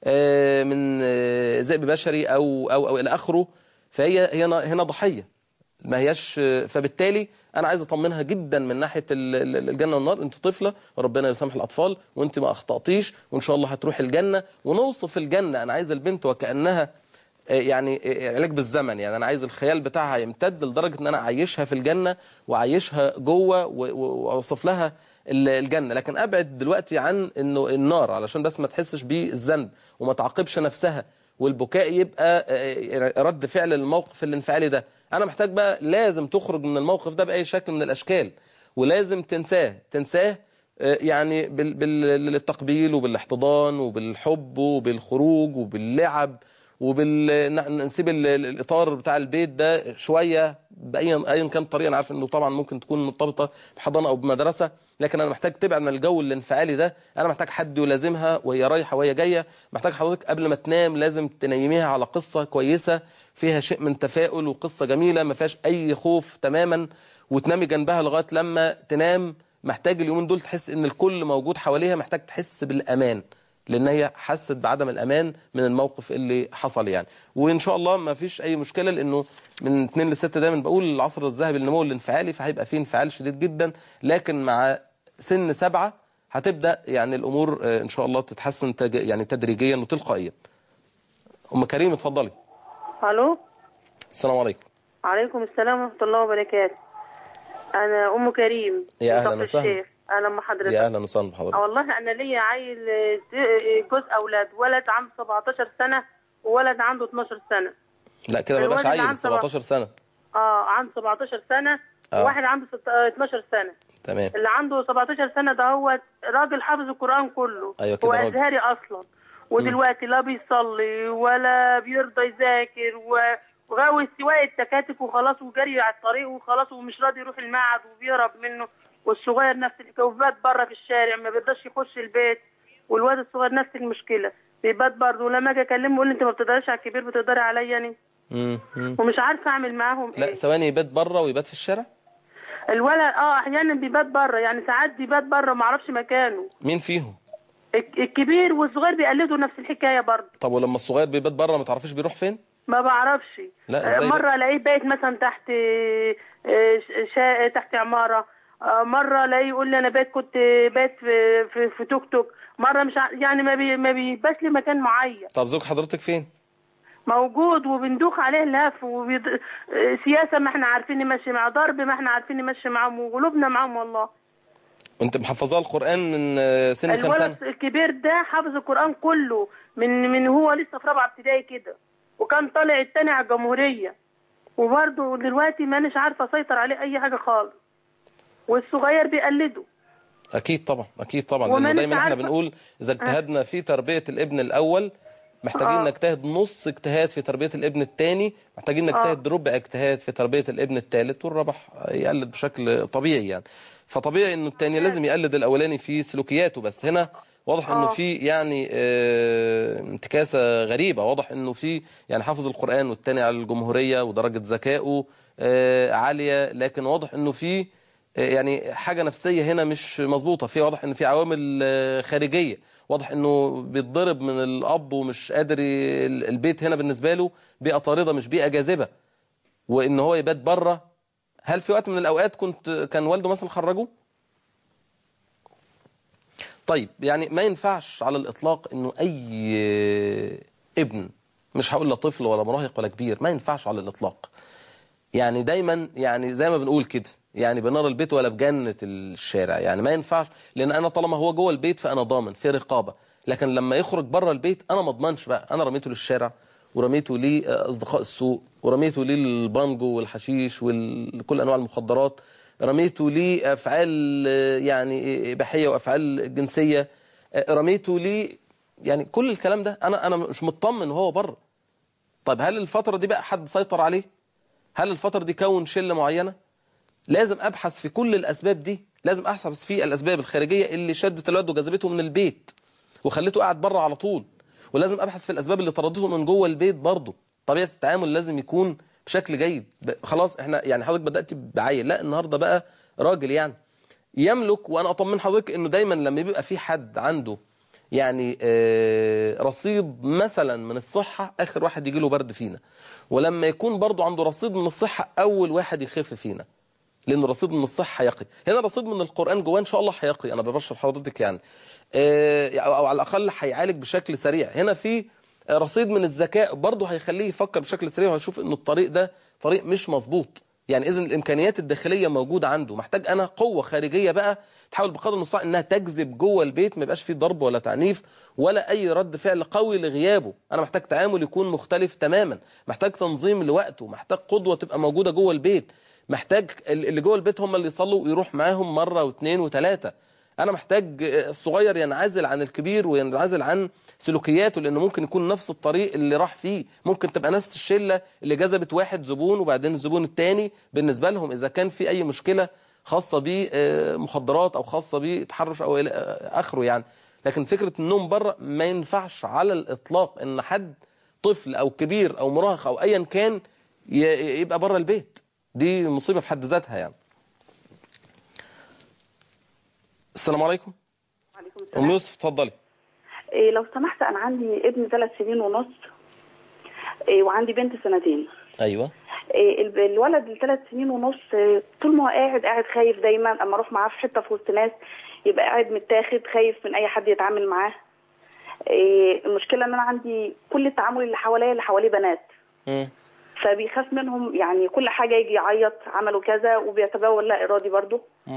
آه، من آه، ذئب بشري او او او الى اخره فهي هي هنا ضحيه ما هياش فبالتالي انا عايز اطمنها جدا من ناحيه ال- ال- الجنه والنار انت طفله وربنا يسامح الاطفال وانت ما اخطاتيش وان شاء الله هتروحي الجنه ونوصف الجنه انا عايز البنت وكانها آه، يعني آه، علاج بالزمن يعني انا عايز الخيال بتاعها يمتد لدرجه ان انا اعيشها في الجنه واعيشها جوه و- و- واوصف لها ال- الجنه لكن ابعد دلوقتي عن انه النار علشان بس ما تحسش بالذنب وما تعاقبش نفسها والبكاء يبقى آه، رد فعل للموقف الانفعالي ده انا محتاج بقى لازم تخرج من الموقف ده باي شكل من الاشكال ولازم تنساه تنساه آه، يعني بال- بالتقبيل وبالاحتضان وبالحب وبالخروج وباللعب وبالنسيب الاطار بتاع البيت ده شويه باي ايا كان الطريقه انا عارف انه طبعا ممكن تكون مرتبطه بحضانه او بمدرسه لكن انا محتاج تبعد من الجو الانفعالي ده انا محتاج حد يلازمها وهي رايحه وهي جايه محتاج حضرتك قبل ما تنام لازم تنيميها على قصه كويسه فيها شيء من تفاؤل وقصه جميله ما فيهاش اي خوف تماما وتنامي جنبها لغايه لما تنام محتاج اليومين دول تحس ان الكل موجود حواليها محتاج تحس بالامان لان هي حست بعدم الامان من الموقف اللي حصل يعني وان شاء الله ما فيش اي مشكله لانه من 2 ل 6 دايما بقول العصر الذهبي للنمو الانفعالي فهيبقى فيه انفعال شديد جدا لكن مع سن سبعة هتبدا يعني الامور آه، ان شاء الله تتحسن تج... يعني تدريجيا وتلقائيا ام كريم اتفضلي الو السلام عليكم عليكم السلام ورحمه الله وبركاته انا ام كريم يا من أهلاً كفر وسهلاً. الشيخ اهلا بحضرتك يا اهلا وسهلا آه بحضرتك والله انا ليا عيل آه، س- جوز اولاد ولد عنده 17 سنه وولد عنده 12 سنه لا كده ما بقاش الولد عيل عنده 17 سنه اه عنده 17 سنه آه. وواحد عنده ست- آه، 12 سنه تمام اللي عنده 17 سنه ده هو راجل حافظ القران كله أيوة كده هو راجل. ازهري اصلا ودلوقتي لا بيصلي ولا بيرضى يذاكر و- وغاوي سواق التكاتك وخلاص وجري على الطريق وخلاص ومش راضي يروح المعهد وبيهرب منه والصغير نفس الحكايه وبات بره في الشارع ما بيرضاش يخش البيت والواد الصغير نفس المشكله بيبات برضه ولما اجي اكلمه يقول لي انت ما بتقدرش على الكبير بتقدري عليا يعني مم. مم. ومش عارفه اعمل معاهم لا ايه ثواني يبات بره ويبات في الشارع الولد اه احيانا بيبات بره يعني ساعات بيبات بره ما اعرفش مكانه مين فيهم الك- الكبير والصغير بيقلدوا نفس الحكايه برضه طب ولما الصغير بيبات بره ما تعرفيش بيروح فين ما بعرفش لا، آه، إزاي مره الاقيه بايت مثلا تحت آه، ش- شا... تحت عماره آه، مره الاقيه يقول لي انا بايت كنت بايت في في, في توك توك مره مش ع... يعني ما بي... ما بيبقاش لي مكان معين طب زوج حضرتك فين موجود وبندوخ عليه لهف وبيض... آه، سياسه ما احنا عارفين نمشي معاه ضرب ما احنا عارفين نمشي معاهم وقلوبنا معاهم والله انت محفظاه القران من آه، سن كام سنه الولد الكبير ده حافظ القرآن كله من من هو لسه في رابعة ابتدائي كده وكان طالع التاني على الجمهورية وبرضه دلوقتي مانيش عارفة أسيطر عليه أي حاجة خالص والصغير بيقلده اكيد طبعا اكيد طبعا لانه ومانيش دايما احنا عارفة- بنقول اذا اجتهدنا في تربيه الابن الاول محتاجين آه. نجتهد نص اجتهاد في تربيه الابن الثاني محتاجين نجتهد ربع اجتهاد في تربيه الابن الثالث والرابع يقلد بشكل طبيعي يعني فطبيعي انه الثاني لازم يقلد الاولاني في سلوكياته بس هنا واضح انه آه. في يعني آه، انتكاسه غريبه واضح انه في يعني حافظ القران والثاني على الجمهوريه ودرجه ذكائه آه، عاليه لكن واضح انه في يعني حاجة نفسية هنا مش مظبوطة في واضح ان في عوامل آه، خارجية واضح انه بيتضرب من الاب ومش قادر ي- البيت هنا بالنسبة له بيئة طاردة مش بيئة جاذبة وان هو يبات بره هل في وقت من الاوقات كنت كان والده مثلا خرجه طيب يعني ما ينفعش على الاطلاق انه اي ابن مش هقول لا طفل ولا مراهق ولا كبير ما ينفعش على الاطلاق يعني دايما يعني زي ما بنقول كده يعني بنار البيت ولا بجنة الشارع يعني ما ينفعش لان انا طالما هو جوه البيت فانا ضامن في رقابة لكن لما يخرج بره البيت انا ما اضمنش بقى انا رميته للشارع ورميته لاصدقاء السوق ورميته للبانجو والحشيش وكل انواع المخدرات رميته لافعال آه، يعني اباحيه وافعال جنسيه آه، رميته ل يعني كل الكلام ده انا انا مش مطمن وهو بره طيب هل الفتره دي بقى حد سيطر عليه هل الفترة دي كون شلة معينة لازم أبحث في كل الأسباب دي لازم أبحث في الأسباب الخارجية اللي شدت الواد وجذبته من البيت وخليته قاعد بره على طول ولازم أبحث في الأسباب اللي طردته من جوه البيت برضه طبيعة التعامل لازم يكون بشكل جيد ب- خلاص احنا يعني حضرتك بدأت بعيل لا النهاردة بقى راجل يعني يملك وأنا أطمن حضرتك إنه دايما لما بيبقى في حد عنده يعني آه، رصيد مثلا من الصحة آخر واحد يجي له برد فينا ولما يكون برضو عنده رصيد من الصحة أول واحد يخف فينا لأنه رصيد من الصحة يقي هنا رصيد من القرآن جواه إن شاء الله هيقي أنا ببشر حضرتك يعني آه، أو أو على الأقل هيعالج بشكل سريع هنا في رصيد من الذكاء برضه هيخليه يفكر بشكل سريع وهيشوف إنه الطريق ده طريق مش مظبوط يعني إذن الإمكانيات الداخلية موجودة عنده محتاج أنا قوة خارجية بقى تحاول بقدر المستطاع إنها تجذب جوه البيت ما يبقاش فيه ضرب ولا تعنيف ولا أي رد فعل قوي لغيابه أنا محتاج تعامل يكون مختلف تماما محتاج تنظيم لوقته محتاج قدوة تبقى موجودة جوه البيت محتاج اللي جوه البيت هم اللي يصلوا ويروح معاهم مرة واثنين وثلاثة انا محتاج الصغير ينعزل عن الكبير وينعزل عن سلوكياته لانه ممكن يكون نفس الطريق اللي راح فيه ممكن تبقى نفس الشله اللي جذبت واحد زبون وبعدين الزبون الثاني بالنسبه لهم اذا كان في اي مشكله خاصه بمخدرات او خاصه بتحرش او الى اخره يعني لكن فكره النوم بره ما ينفعش على الاطلاق ان حد طفل او كبير او مراهق او ايا كان ي- يبقى بره البيت دي مصيبه في حد ذاتها يعني السلام عليكم وعليكم ام السلام يوسف اتفضلي إيه لو سمحت انا عندي ابن ثلاث سنين ونص إيه وعندي بنت سنتين ايوه إيه ال- الولد الثلاث سنين ونص إيه، طول ما هو قاعد قاعد خايف دايما اما اروح معاه في حته في وسط ناس يبقى قاعد متاخد خايف من اي حد يتعامل معاه إيه المشكله ان انا عندي كل التعامل اللي حواليا اللي حواليه بنات مم. فبيخاف منهم يعني كل حاجه يجي يعيط عملوا كذا وبيتبول لا ارادي برضه مم.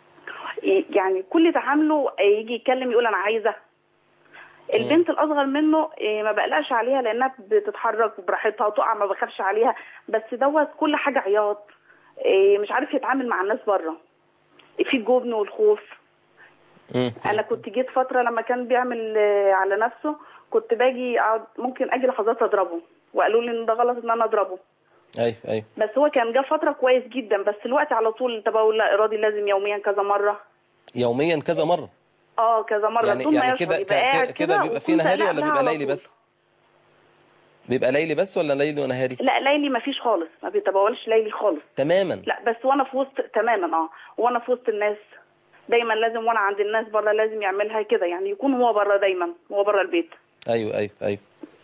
يعني كل تعامله يجي يتكلم يقول انا عايزه البنت الاصغر منه إيه، ما بقلقش عليها لانها بتتحرك براحتها وتقع ما بخافش عليها بس دوت كل حاجه عياط إيه، مش عارف يتعامل مع الناس بره في الجبن والخوف مم. انا كنت جيت فتره لما كان بيعمل آه، على نفسه كنت باجي اقعد ممكن اجي لحظات اضربه وقالوا لي ان ده غلط ان انا اضربه ايوه ايوه بس هو كان جه فتره كويس جدا بس الوقت على طول تبول لا ارادي لازم يوميا كذا مره يوميا كذا مره اه كذا مره يعني طول ما يعني يشعر كده يبقى قاعد كده- كده بيبقى في وكنت نهاري أقلق ولا لها بيبقى على ليلي طول. بس بيبقى ليلي بس ولا ليلي ونهاري لا ليلي ما فيش خالص ما بيتبولش ليلي خالص تماما لا بس وانا في وسط تماما اه وانا في وسط الناس دايما لازم وانا عند الناس بره لازم يعملها كده يعني يكون هو بره دايما هو بره البيت ايوه ايوه ايوه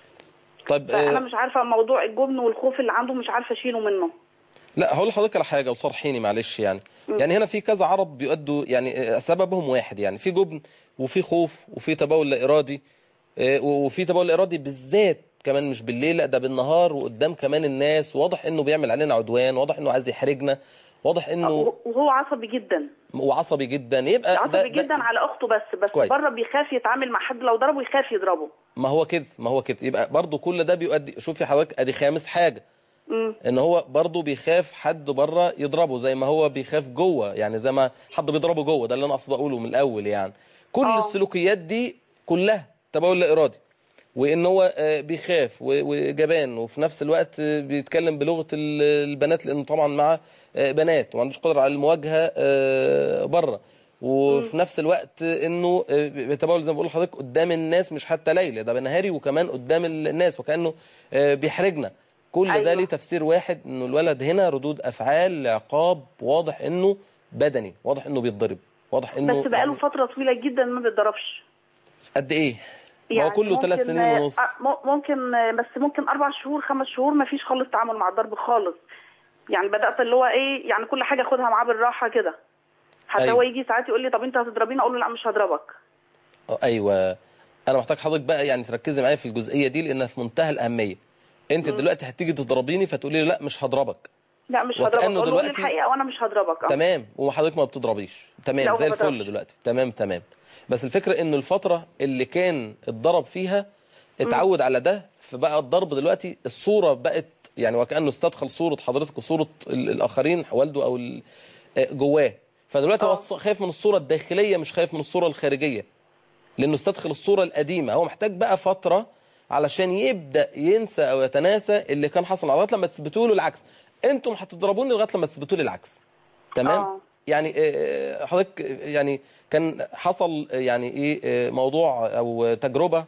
طيب فانا آه مش عارفه موضوع الجبن والخوف اللي عنده مش عارفه اشيله منه لا هقول لحضرتك على حاجه وصرحيني معلش يعني يعني هنا في كذا عرض بيؤدوا يعني آه، سببهم واحد يعني في جبن وفي خوف وفي تبول لا ارادي آه، وفي تبول لا ارادي بالذات كمان مش بالليل لا ده بالنهار وقدام كمان الناس واضح انه بيعمل علينا عدوان واضح انه عايز يحرجنا واضح انه وهو- وهو عصبي جدا وعصبي جدا يبقى عصبي ده جدا ده على اخته بس بس كويس. بره بيخاف يتعامل مع حد لو ضربه يخاف يضربه ما هو كده ما هو كده يبقى برضو كل ده بيؤدي شوفي حضرتك ادي خامس حاجه امم ان هو برضو بيخاف حد بره يضربه زي ما هو بيخاف جوه يعني زي ما حد بيضربه جوه ده اللي انا اقصد اقوله من الاول يعني كل آه. السلوكيات دي كلها تبول لا ارادي وان هو آه، بيخاف و- وجبان وفي نفس الوقت آه، بيتكلم بلغه ال- البنات لانه طبعا معاه آه، بنات وما عندوش قدره على المواجهه آه، بره وفي نفس الوقت انه آه، بيتبول زي ما بقول لحضرتك قدام الناس مش حتى ليلى ده بنهاري وكمان قدام الناس وكانه آه، بيحرجنا كل ده أيوة. ليه تفسير واحد انه الولد هنا ردود افعال عقاب واضح انه بدني واضح انه بيتضرب واضح انه بس بقاله يعني فتره طويله جدا ما بيتضربش قد ايه ما هو كله ثلاث ممكن- سنين ونص آه، م- ممكن آه، بس ممكن اربع شهور خمس شهور ما فيش خالص تعامل مع الضرب خالص يعني بدات اللي هو ايه يعني كل حاجه اخدها معاه بالراحه كده حتى أيوة. هو يجي ساعات يقول لي طب انت هتضربيني اقول له لا مش هضربك آه، ايوه انا محتاج حضرتك بقى يعني تركزي معايا في الجزئيه دي لانها في منتهى الاهميه انت دلوقتي هتيجي تضربيني فتقولي لي لا مش هضربك لا مش وكأنه هضربك اقول له قول لي دلوقتي- الحقيقه وانا مش هضربك اه تمام وحضرتك ما بتضربيش لا، تمام ما زي الفل بضربش. دلوقتي تمام تمام بس الفكره انه الفتره اللي كان اتضرب فيها اتعود على ده فبقى الضرب دلوقتي الصوره بقت يعني وكانه استدخل صوره حضرتك وصوره ال- الاخرين والده او ال- آه، جواه فدلوقتي هو آه. الص- خايف من الصوره الداخليه مش خايف من الصوره الخارجيه لانه استدخل الصوره القديمه هو محتاج بقى فتره علشان يبدا ينسى او يتناسى اللي كان حصل لغايه لما تثبتوا له العكس انتم هتضربوني لغايه لما تثبتوا لي العكس تمام آه. يعني آه، حضرتك آه، يعني كان حصل آه، يعني ايه آه، موضوع او تجربه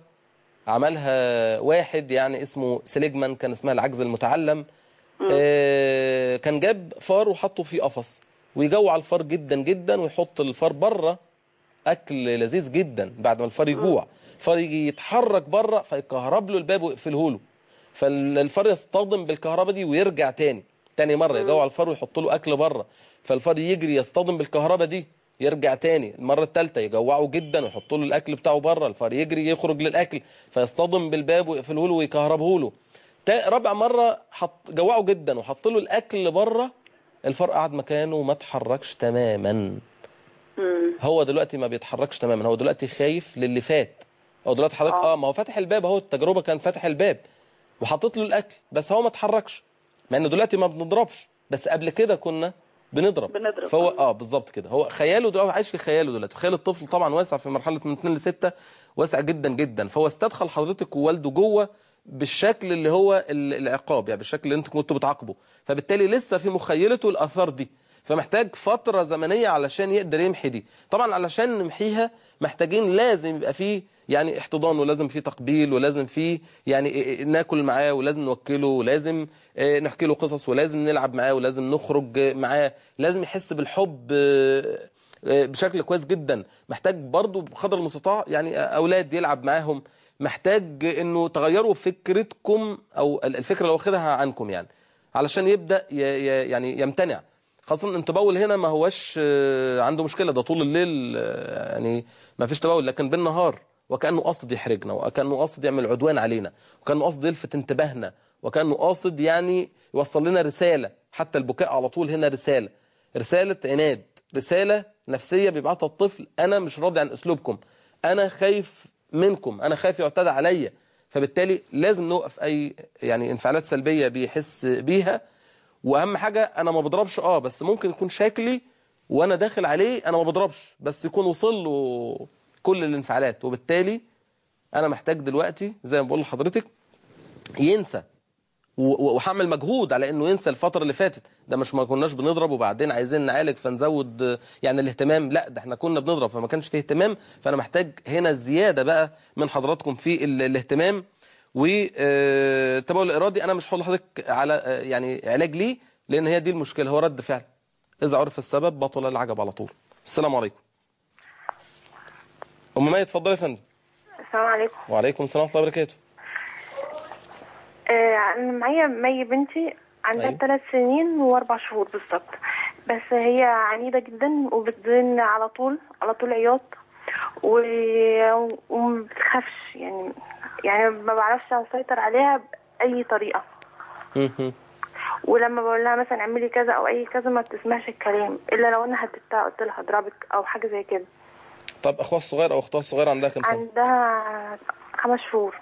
عملها واحد يعني اسمه سيليجمان كان اسمها العجز المتعلم آه، كان جاب فار وحطه في قفص ويجوع الفار جدا جدا ويحط الفار بره اكل لذيذ جدا بعد ما الفار يجوع الفار يجي يتحرك بره فيكهرب له الباب ويقفله له فالفار يصطدم بالكهرباء دي ويرجع تاني تاني مره يجوع الفار ويحط له اكل بره فالفار يجري يصطدم بالكهرباء دي يرجع تاني المره الثالثه يجوعه جدا ويحط له الاكل بتاعه بره الفار يجري يخرج للاكل فيصطدم بالباب ويقفله له ويكهربه له تا- رابع مره حط جوعه جدا وحط له الاكل بره الفار قعد مكانه وما اتحركش تماما هو دلوقتي ما بيتحركش تماما هو دلوقتي خايف للي فات هو دلوقتي حضرتك اه ما هو فاتح الباب اهو التجربه كان فاتح الباب وحطيت له الاكل بس هو ما اتحركش مع انه دلوقتي ما بنضربش بس قبل كده كنا بنضرب بنضرب. فهو اه بالظبط كده هو خياله دلوقتي عايش في خياله دلوقتي خيال الطفل طبعا واسع في مرحله من 2 ل 6 واسع جدا جدا فهو استدخل حضرتك ووالده جوه بالشكل اللي هو ال- العقاب يعني بالشكل اللي انتوا كنتوا بتعاقبوا فبالتالي لسه في مخيلته الاثار دي فمحتاج فتره زمنيه علشان يقدر يمحي دي طبعا علشان نمحيها محتاجين لازم يبقى فيه يعني احتضان ولازم فيه تقبيل ولازم فيه يعني إيه- إيه ناكل معاه ولازم نوكله ولازم آه، نحكي له قصص ولازم نلعب معاه ولازم نخرج آه، معاه لازم يحس بالحب آه، آه، بشكل كويس جدا محتاج برضو بقدر المستطاع يعني اولاد يلعب معاهم محتاج انه تغيروا فكرتكم او الفكره اللي واخدها عنكم يعني علشان يبدا ي- ي- يعني يمتنع خاصه ان تبول هنا ما هوش آه، عنده مشكله ده طول الليل آه، يعني ما فيش تبول لكن بالنهار وكانه قاصد يحرجنا وكانه قاصد يعمل عدوان علينا وكانه قاصد يلفت انتباهنا وكانه قاصد يعني يوصل لنا رساله حتى البكاء على طول هنا رساله رساله عناد رساله نفسيه بيبعتها الطفل انا مش راضي عن اسلوبكم انا خايف منكم انا خايف يعتدى عليا فبالتالي لازم نوقف اي يعني انفعالات سلبيه بيحس بيها واهم حاجه انا ما بضربش اه بس ممكن يكون شكلي وانا داخل عليه انا ما بضربش بس يكون وصل له كل الانفعالات وبالتالي انا محتاج دلوقتي زي ما بقول لحضرتك ينسى و- و- وهعمل مجهود على انه ينسى الفتره اللي فاتت ده مش ما كناش بنضرب وبعدين عايزين نعالج فنزود آه، يعني الاهتمام لا ده احنا كنا بنضرب فما كانش فيه اهتمام فانا محتاج هنا زياده بقى من حضراتكم في ال- الاهتمام والتبول الارادي انا مش هقول لحضرتك على آه، يعني علاج ليه لان هي دي المشكله هو رد فعل اذا عرف السبب بطل العجب على طول السلام عليكم ام مي اتفضلي يا فندم السلام عليكم وعليكم السلام ورحمه الله وبركاته آه، انا معايا مي بنتي عندها أيوة. ثلاث سنين واربع شهور بالظبط بس هي عنيده جدا وبتزن على طول على طول عياط و... وما بتخافش يعني يعني ما بعرفش اسيطر عليها باي طريقه مهم. ولما بقول لها مثلا اعملي كذا او اي كذا ما بتسمعش الكلام الا لو انا هددتها قلت لها هضربك او حاجه زي كده طب اخوها الصغير او اختها الصغيره عندها كام سنه عندها خمس شهور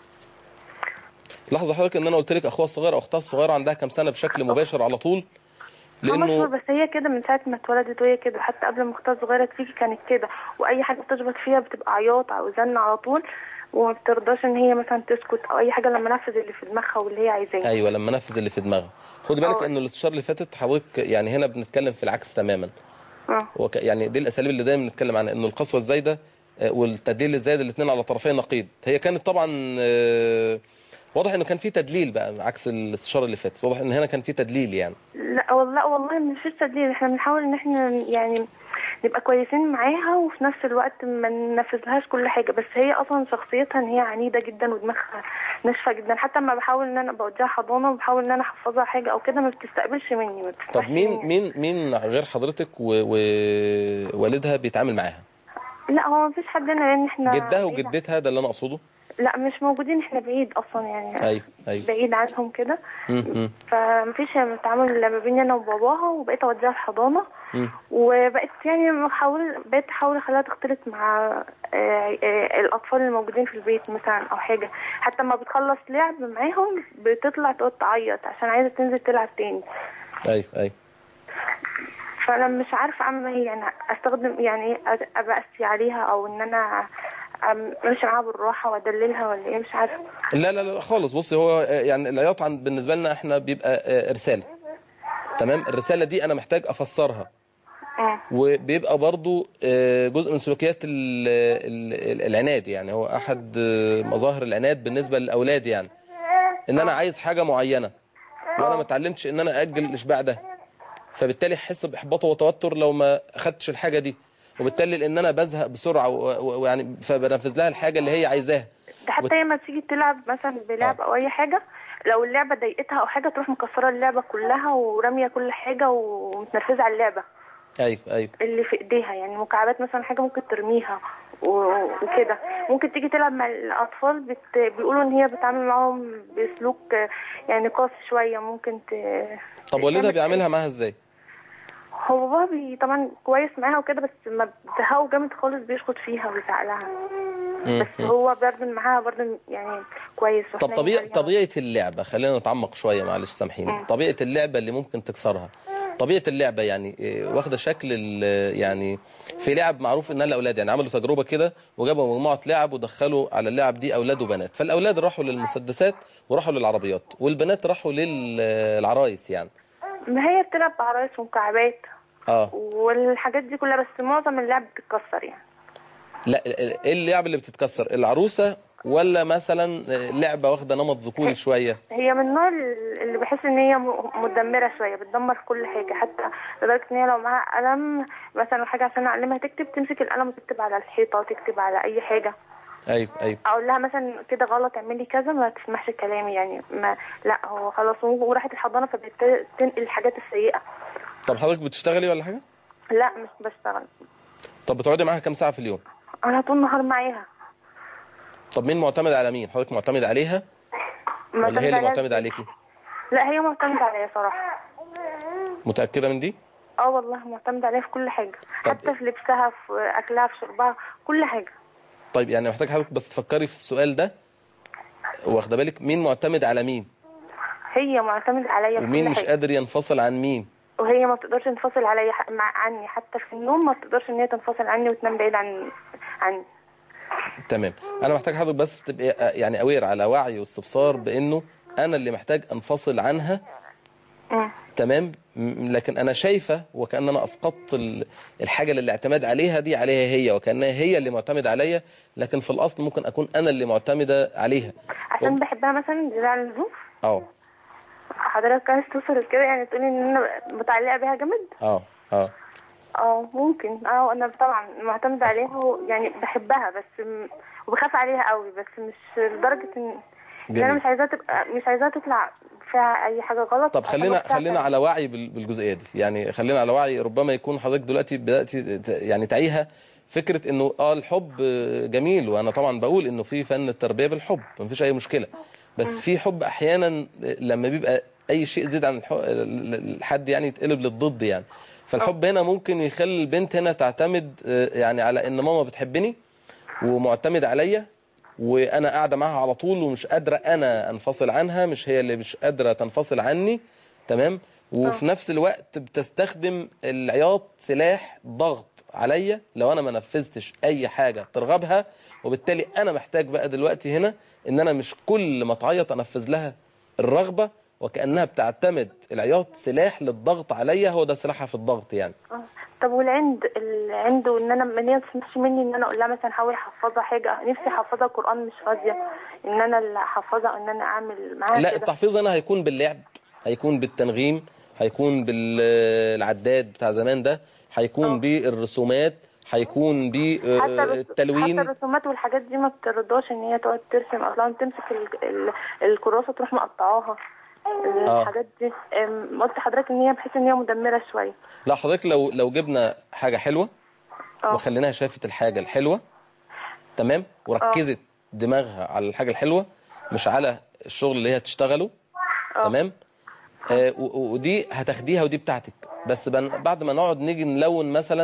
لحظه حضرتك ان انا قلت لك اخوها الصغير او اختها الصغيره عندها كام سنه بشكل مباشر على طول خمس شهور لانه بس هي كده من ساعة ما اتولدت وهي كده حتى قبل ما اختها الصغيرة تيجي كانت كده وأي حاجة بتشبط فيها بتبقى عياط أو زن على طول وما بترضاش إن هي مثلا تسكت أو أي حاجة لما نفذ اللي في دماغها واللي هي عايزاه ايوه لما نفذ اللي في دماغها خدي بالك أه. انه الاستشاره اللي فاتت حضرتك يعني هنا بنتكلم في العكس تماما اه وك يعني دي الاساليب اللي دايما بنتكلم عنها انه القسوه الزايده آه، والتدليل الزايد الاثنين على طرفي نقيض هي كانت طبعا آه، واضح انه كان في تدليل بقى عكس الاستشاره اللي فاتت واضح ان هنا كان في تدليل يعني لا والله والله مش فيش تدليل احنا بنحاول إن احنا يعني نبقى كويسين معاها وفي نفس الوقت ما ننفذلهاش كل حاجة بس هي أصلا شخصيتها إن هي عنيدة جدا ودماغها ناشفة جدا حتى لما بحاول إن أنا بوديها حضانة وبحاول إن أنا أحفظها حاجة أو كده ما بتستقبلش مني ما بتسمعش طب مين مني. مين مين غير حضرتك ووالدها بيتعامل معاها لا هو مفيش حد هنا لان احنا جدها بعيد- وجدتها ده اللي انا اقصده لا مش موجودين احنا بعيد اصلا يعني ايوه ايوه بعيد عنهم كده م- م- فمفيش تعامل الا ما بيني انا وباباها وبقيت اوديها الحضانه م. وبقيت يعني بحاول بقيت احاول اخليها تختلط مع آه، آه، الاطفال الموجودين في البيت مثلا او حاجه حتى لما بتخلص لعب معاهم بتطلع تقعد تعيط عشان عايزه تنزل تلعب تاني ايوه ايوه فانا مش عارفه اعمل ايه يعني استخدم يعني إيه أ- ابقى اسي عليها او ان انا أم- امشي معاها بالراحه وادللها ولا ايه مش عارفه لا لا لا خالص بصي هو آه، يعني العياط عن بالنسبه لنا احنا بيبقى آه، رساله تمام الرساله دي انا محتاج افسرها اه وبيبقى برضو آه، جزء من سلوكيات ال- ال- العناد يعني هو احد آه، مظاهر العناد بالنسبه للاولاد يعني ان انا عايز حاجه معينه وانا ما اتعلمتش ان انا اجل الاشباع ده فبالتالي احس باحباط وتوتر لو ما اخدتش الحاجه دي وبالتالي لان انا بزهق بسرعه و- و- ويعني فبنفذ لها الحاجه اللي هي عايزاها ده حتى هي ما تيجي تلعب مثلا بلعب او اي حاجه لو اللعبه ضايقتها او حاجه تروح مكسره اللعبه كلها وراميه كل حاجه ومتنرفزه على اللعبه ايوه ايوه اللي في ايديها يعني مكعبات مثلا حاجه ممكن ترميها و- وكده ممكن تيجي تلعب مع الاطفال بت... بيقولوا ان هي بتتعامل معاهم باسلوب آه، يعني قاسي شويه ممكن ت... طب والدها تعمل- بيعملها معاها ازاي هو بابا بي طبعا كويس معاها وكده بس ما بتهاو جامد خالص بيشخط فيها ويزعق لها مم. بس هو برضه معاها برضه يعني كويس طب وحنين طبيعة عليها. طبيعة اللعبة خلينا نتعمق شوية معلش سامحيني طبيعة اللعبة اللي ممكن تكسرها طبيعة اللعبة يعني إيه، واخدة شكل ال- يعني في لعب معروف انها الاولاد يعني عملوا تجربة كده وجابوا مجموعة لعب ودخلوا على اللعب دي اولاد وبنات فالاولاد راحوا للمسدسات وراحوا للعربيات والبنات راحوا للعرايس يعني ما هي بتلعب بعرايس ومكعبات اه والحاجات دي كلها بس معظم اللعب بتتكسر يعني لا ال- ال- ايه اللعب اللي بتتكسر العروسة ولا مثلا لعبة واخدة نمط ذكوري شوية هي من النوع اللي بحس ان هي م- مدمره شويه بتدمر كل حاجه حتى لدرجه ان هي لو معاها قلم مثلا حاجه عشان اعلمها تكتب تمسك القلم وتكتب على الحيطه وتكتب على اي حاجه ايوه ايوه اقول لها مثلا كده غلط اعملي كذا ما تسمعش كلامي يعني ما لا هو خلاص وراحت الحضانه فبتنقل الحاجات السيئه طب حضرتك بتشتغلي ولا حاجة لا مش بشتغل طب بتقعدي معاها كام ساعة في اليوم انا طول النهار معاها طب مين معتمد على مين حضرتك معتمد عليها ولا هي اللي عليها- معتمدة عليكي لا هي معتمده عليا صراحه متأكدة من دي اه والله معتمده عليها في كل حاجه طب حتى في لبسها في اكلها في شربها كل حاجه طيب يعني محتاج حضرتك بس تفكري في السؤال ده واخده بالك مين معتمد على مين هي معتمده عليا في ومين كل مش حاجه قادر ينفصل عن مين وهي ما بتقدرش تنفصل عليا ح- مع عني حتى في النوم ما بتقدرش ان هي تنفصل عني وتنام بعيد عن عني تمام انا محتاج حضرتك بس تبقى آه، يعني اوير على وعي واستبصار بانه انا اللي محتاج انفصل عنها مم. تمام م- لكن انا شايفه وكان انا اسقطت ال- الحاجه اللي الاعتماد عليها دي عليها هي وكانها هي اللي معتمده عليا لكن في الاصل ممكن اكون انا اللي معتمده عليها عشان بحبها مثلا زيادة عن اللزوم اه حضرتك عايز توصل كده يعني تقولي ان انا متعلقه بيها جامد اه اه اه ممكن اه انا طبعا معتمده عليها و- يعني بحبها بس م... وبخاف عليها قوي بس مش لدرجه ان ان انا جميل. مش عايزاها تبقى مش عايزاها تطلع فيها اي حاجه غلط طب عشان خلينا أختها خلينا فعلا. على وعي بال- بالجزئيه دي يعني خلينا على وعي ربما يكون حضرتك دلوقتي بدات ت- يعني تعيها فكره انه اه الحب جميل وانا طبعا بقول انه في فن التربيه بالحب مفيش اي مشكله بس في حب احيانا لما بيبقى اي شيء زيد عن الح- الحد يعني يتقلب للضد يعني فالحب هنا ممكن يخلي البنت هنا تعتمد آه، يعني على ان ماما بتحبني ومعتمد عليا وانا قاعده معاها على طول ومش قادره انا انفصل عنها مش هي اللي مش قادره تنفصل عني تمام وفي نفس الوقت بتستخدم العياط سلاح ضغط عليا لو انا ما نفذتش اي حاجه ترغبها وبالتالي انا محتاج بقى دلوقتي هنا ان انا مش كل ما تعيط انفذ لها الرغبه وكانها بتعتمد العياط سلاح للضغط عليا هو ده سلاحها في الضغط يعني آه. طب والعند العند وان انا ان هي ما تسمعش مني ان انا اقول لها مثلا حاول احفظها حاجه نفسي احفظها قران مش فاضيه ان انا اللي احفظها ان انا اعمل معاها لا كده التحفيظ هنا هيكون باللعب هيكون بالتنغيم هيكون بالعداد بتاع زمان ده هيكون بالرسومات هيكون حتى الرس- بالتلوين حتى الرسومات والحاجات دي ما بترضاش ان هي تقعد ترسم اصلا تمسك ال... ال... الكراسه تروح مقطعاها آه. الحاجات دي أم، قلت لحضرتك ان هي بحس ان هي مدمره شويه لا حضرتك لو لو جبنا حاجة حلوة اه وخليناها شافت الحاجة الحلوة تمام وركزت دماغها على الحاجة الحلوة مش على الشغل اللي هي تشتغله تمام آه و- و- ودي هتاخديها ودي بتاعتك بس بن بعد ما نقعد نيجي نلون مثلا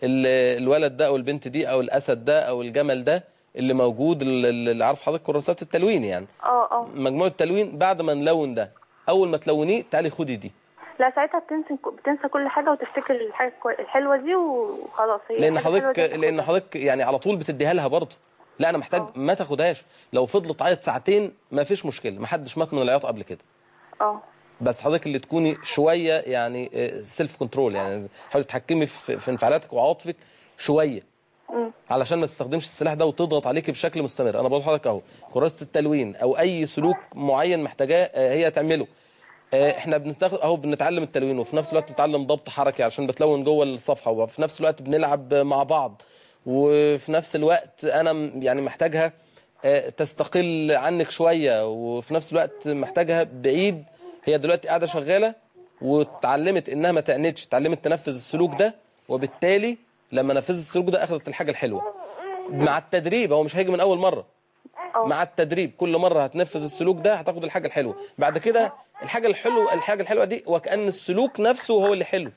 ال- الولد ده او البنت دي او الاسد ده او الجمل ده اللي موجود ال- ال- اللي عارف حضرتك كراسات التلوين يعني اه اه مجموعة التلوين بعد ما نلون ده اول ما تلونيه تعالي خدي دي لا ساعتها بتنسى بتنسى كل حاجه وتفتكر الحاجه الكوي- الحلوه دي وخلاص هي لان الحاجة الحلوة حضرتك دي لان هتاخدها. حضرتك يعني على طول بتديها لها برضه لا انا محتاج ما تاخدهاش لو فضلت تعيط ساعتين ما فيش مشكله ما حدش مات من العياط قبل كده اه بس حضرتك اللي تكوني شويه يعني سيلف كنترول يعني حاولي تتحكمي في في انفعالاتك وعواطفك شويه مم. علشان ما تستخدمش السلاح ده وتضغط عليك بشكل مستمر انا بقول لحضرتك اهو كراسه التلوين او اي سلوك معين محتاجاه آه، هي تعمله آه، احنا بنستخدم اهو بنتعلم التلوين وفي نفس الوقت بنتعلم ضبط حركي عشان بتلون جوه الصفحه وفي نفس الوقت بنلعب مع بعض وفي نفس الوقت انا م- يعني محتاجها آه، تستقل عنك شويه وفي نفس الوقت محتاجها بعيد هي دلوقتي قاعده شغاله واتعلمت انها ما تعنتش اتعلمت تنفذ السلوك ده وبالتالي لما نفذت السلوك ده اخذت الحاجه الحلوه مع التدريب هو مش هيجي من اول مره مع التدريب كل مره هتنفذ السلوك ده هتاخد الحاجه الحلوه بعد كده الحاجه الحلوه الحاجه الحلوه دي وكأن السلوك نفسه هو اللي حلو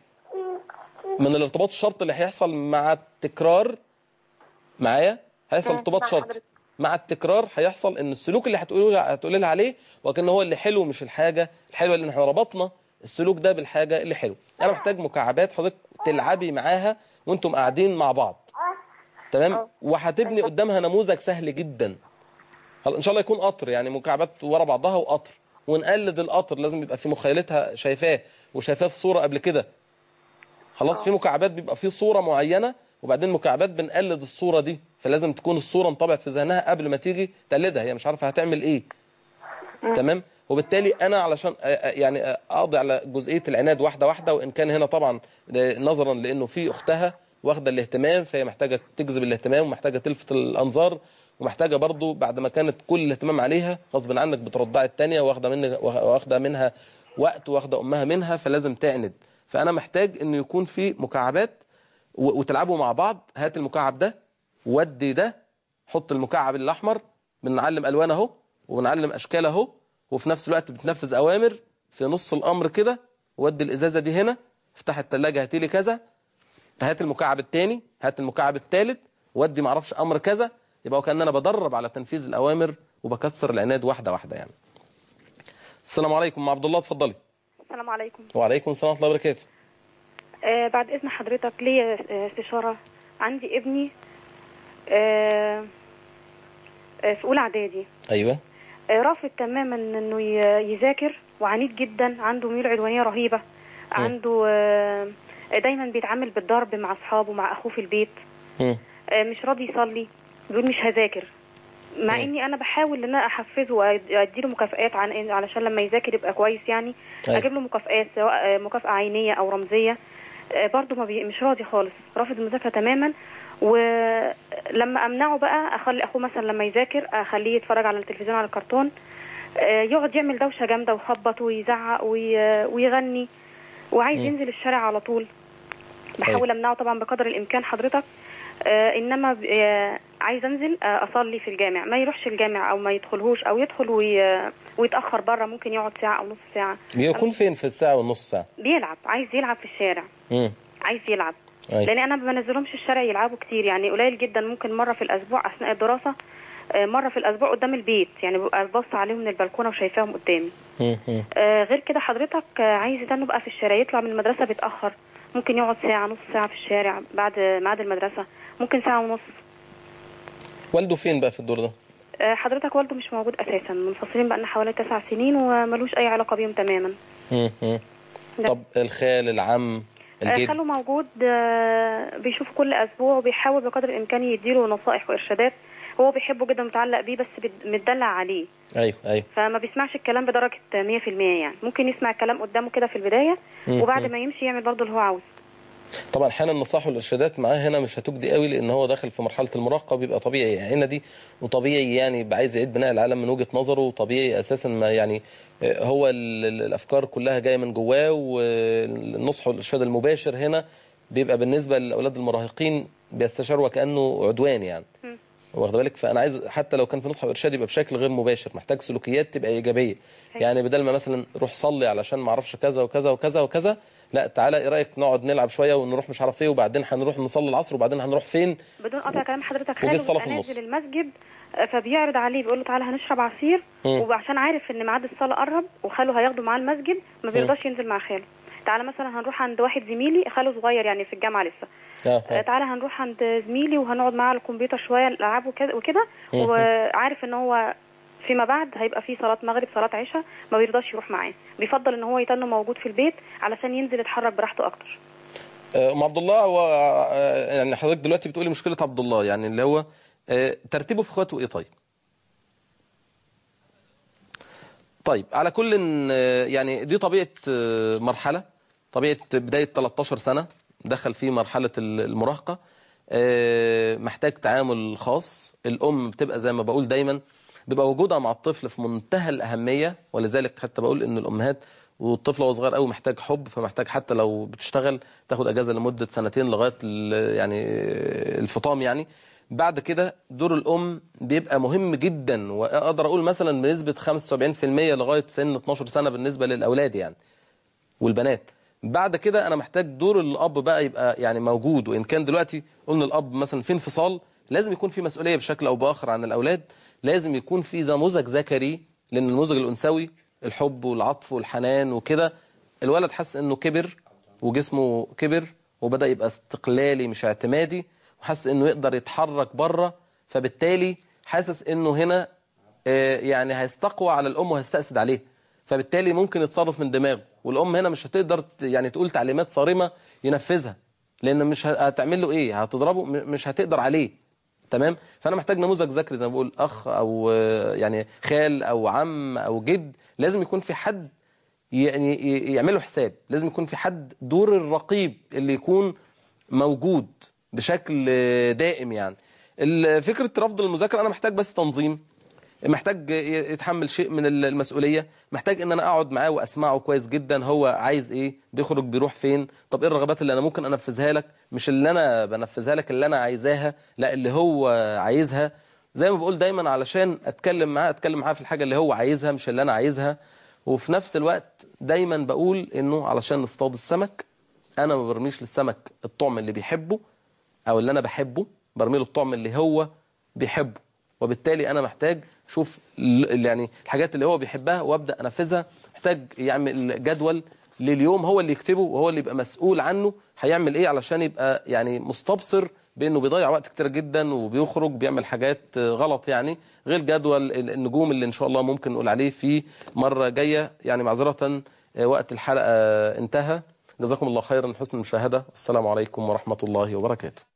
من الارتباط الشرط اللي هيحصل مع التكرار معايا هيحصل ارتباط شرطي مع التكرار هيحصل ان السلوك اللي هتقولي هتقولي لها عليه وكأن هو اللي حلو مش الحاجه الحلوه لان احنا ربطنا السلوك ده بالحاجه اللي حلوه انا محتاج مكعبات حضرتك تلعبي معاها وانتم قاعدين مع بعض تمام وهتبني قدامها نموذج سهل جدا خلاص ان شاء الله يكون قطر يعني مكعبات ورا بعضها وقطر ونقلد القطر لازم يبقى في مخيلتها شايفاه وشايفاه في صوره قبل كده خلاص في مكعبات بيبقى في صوره معينه وبعدين مكعبات بنقلد الصوره دي فلازم تكون الصوره انطبعت في ذهنها قبل ما تيجي تقلدها هي مش عارفه هتعمل ايه تمام وبالتالي انا علشان آه، آه، يعني آه، اقضي على جزئيه العناد واحده واحده وان كان هنا طبعا آه، نظرا لانه في اختها واخده الاهتمام فهي محتاجه تجذب الاهتمام ومحتاجه تلفت الانظار ومحتاجه برضو بعد ما كانت كل الاهتمام عليها غصب عنك بترضعي الثانيه واخده منها واخده منها وقت واخده امها منها فلازم تعند فانا محتاج انه يكون في مكعبات و- وتلعبوا مع بعض هات المكعب ده ودي ده حط المكعب الاحمر بنعلم الوان اهو وبنعلم اشكال اهو وفي نفس الوقت بتنفذ اوامر في نص الامر كده ودي الازازه دي هنا افتح الثلاجه هاتي لي كذا هات المكعب الثاني هات المكعب الثالث ودي معرفش امر كذا يبقى وكان انا بدرب على تنفيذ الاوامر وبكسر العناد واحده واحده يعني السلام عليكم مع عبد الله اتفضلي السلام عليكم وعليكم السلام ورحمه الله وبركاته آه بعد إذن حضرتك ليا آه، استشارة عندي ابني آه آه في أولى إعدادي ايوه آه رافض تماما إنه ي- يذاكر وعنيد جدا عنده ميول عدوانية رهيبة عنده آه دايما بيتعامل بالضرب مع أصحابه مع أخوه في البيت مم. آه مش راضي يصلي بيقول مش هذاكر مع مم. اني انا بحاول ان انا احفزه وادي له مكافئات عن علشان لما يذاكر يبقى كويس يعني أيوة. اجيب له مكافئات سواء آه، مكافاه عينيه او رمزيه آه، برضه ما بي... مش راضي خالص رافض المذاكره تماما ولما امنعه بقى اخلي اخوه مثلا لما يذاكر اخليه يتفرج على التلفزيون على الكرتون آه، يقعد يعمل دوشه جامده ويخبط ويزعق وي... ويغني وعايز مم. ينزل الشارع على طول بحاول امنعه طبعا بقدر الامكان حضرتك آه انما ب- آه عايز انزل آه اصلي في الجامع ما يروحش الجامع او ما يدخلهوش او يدخل وي... ويتاخر بره ممكن يقعد ساعه او نص ساعه بيكون فين في الساعه والنص ساعه بيلعب عايز يلعب في الشارع امم عايز يلعب أيوة. لان انا ما بنزلهمش الشارع يلعبوا كتير يعني قليل جدا ممكن مره في الاسبوع اثناء الدراسه آه، مره في الاسبوع قدام البيت يعني ببقى ببص عليهم من البلكونه وشايفاهم قدامي مم. مم. آه، غير كده حضرتك آه، عايز يتنوا بقى في الشارع يطلع من المدرسه بيتاخر ممكن يقعد ساعه نص ساعه في الشارع بعد ميعاد المدرسه ممكن ساعه ونص والده فين بقى في الدور ده آه، حضرتك والده مش موجود اساسا منفصلين بقى لنا حوالي تسع سنين وملوش اي علاقه بيهم تماما مم. مم. لا. طب الخال العم آه، الجد خاله موجود آه، بيشوفه كل اسبوع وبيحاول بقدر الامكان يديله نصائح وارشادات هو بيحبه جدا متعلق بيه بس بت- متدلع عليه ايوه ايوه فما بيسمعش الكلام بدرجه 100% يعني ممكن يسمع الكلام قدامه كده في البدايه مم. وبعد مم. ما يمشي يعمل برضه اللي هو عاوزه طبعا احيانا النصائح والارشادات معاه هنا مش هتجدي قوي لان هو داخل في مرحله المراهقه بيبقى طبيعي يعني هنا دي وطبيعي يعني يبقى عايز يعيد بناء العالم من وجهه نظره وطبيعي اساسا ما يعني آه، هو ال- ال- الافكار كلها جايه من جواه والنصح والارشاد المباشر هنا بيبقى بالنسبه للاولاد المراهقين بيستشعروا وكانه عدوان يعني مم. واخد بالك فانا عايز حتى لو كان في نصح وارشاد يبقى بشكل غير مباشر محتاج سلوكيات تبقى ايجابيه يعني بدل ما مثلا روح صلي علشان ما اعرفش كذا وكذا وكذا وكذا لا تعالى ايه رايك نقعد نلعب شويه ونروح مش عارف ايه وبعدين هنروح نصلي العصر وبعدين هنروح فين بدون قطع كلام حضرتك وجه خاله الصلاة بيبقى في النص. نازل المسجد آه، فبيعرض عليه بيقول له تعالى هنشرب عصير مم. وعشان عارف ان ميعاد الصلاه قرب وخاله هياخده معاه المسجد ما بيرضاش ينزل مع خاله تعالى مثلا هنروح عند واحد زميلي خاله صغير يعني في الجامعه لسه اه آه، آه. تعالى هنروح عند زميلي وهنقعد معاه على الكمبيوتر شويه الالعاب وكده وكده مم. وعارف ان هو فيما بعد هيبقى في صلاه مغرب صلاه عشاء ما بيرضاش يروح معاه بيفضل ان هو يتنه موجود في البيت علشان ينزل يتحرك براحته اكتر آه، ام عبد الله هو آه، يعني حضرتك دلوقتي بتقولي مشكله عبد الله يعني اللي هو آه، ترتيبه في اخواته ايه طيب طيب على كل آه، يعني دي طبيعه آه، مرحله طبيعه بدايه 13 سنه دخل في مرحله ال- المراهقه آه، محتاج تعامل خاص الام بتبقى زي ما بقول دايما بيبقى وجودها مع الطفل في منتهى الاهميه ولذلك حتى بقول ان الامهات والطفل وهو صغير قوي محتاج حب فمحتاج حتى لو بتشتغل تاخد اجازه لمده سنتين لغايه ال- يعني الفطام يعني بعد كده دور الام بيبقى مهم جدا واقدر اقول مثلا بنسبه 75% لغايه سن 12 سنه بالنسبه للاولاد يعني والبنات بعد كده انا محتاج دور الاب بقى يبقى يعني موجود وان كان دلوقتي قلنا الاب مثلا في انفصال لازم يكون في مسؤوليه بشكل او باخر عن الاولاد لازم يكون في نموذج ذكري لان النموذج الانثوي الحب والعطف والحنان وكده الولد حس انه كبر وجسمه كبر وبدا يبقى استقلالي مش اعتمادي وحس انه يقدر يتحرك بره فبالتالي حاسس انه هنا آه، يعني هيستقوى على الام وهيستأسد عليه فبالتالي ممكن يتصرف من دماغه والام هنا مش هتقدر ت- يعني تقول تعليمات صارمه ينفذها لان مش ه- هتعمل له ايه هتضربه م- مش هتقدر عليه تمام فانا محتاج نموذج ذكري زي ما بقول اخ او آه، يعني خال او عم او جد لازم يكون في حد يعني ي- يعملوا حساب لازم يكون في حد دور الرقيب اللي يكون موجود بشكل آه، دائم يعني ال- فكرة رفض المذاكرة أنا محتاج بس تنظيم محتاج ي- يتحمل شيء من ال- المسؤولية محتاج ان انا اقعد معاه واسمعه كويس جدا هو عايز ايه بيخرج بيروح فين طب ايه الرغبات اللي انا ممكن انفذها لك مش اللي انا بنفذها لك اللي انا عايزاها لا اللي هو عايزها زي ما بقول دايما علشان اتكلم معاه اتكلم معاه في الحاجة اللي هو عايزها مش اللي انا عايزها وفي نفس الوقت دايما بقول انه علشان نصطاد السمك انا ما برميش للسمك الطعم اللي بيحبه او اللي انا بحبه برمي له الطعم اللي هو بيحبه وبالتالي انا محتاج اشوف ال- يعني الحاجات اللي هو بيحبها وابدا انفذها محتاج يعمل جدول لليوم هو اللي يكتبه وهو اللي يبقى مسؤول عنه هيعمل ايه علشان يبقى يعني مستبصر بانه بيضيع وقت كتير جدا وبيخرج بيعمل حاجات غلط يعني غير جدول ال- النجوم اللي ان شاء الله ممكن نقول عليه في مره جايه يعني معذره آه، وقت الحلقه انتهى جزاكم الله خيرا حسن المشاهده السلام عليكم ورحمه الله وبركاته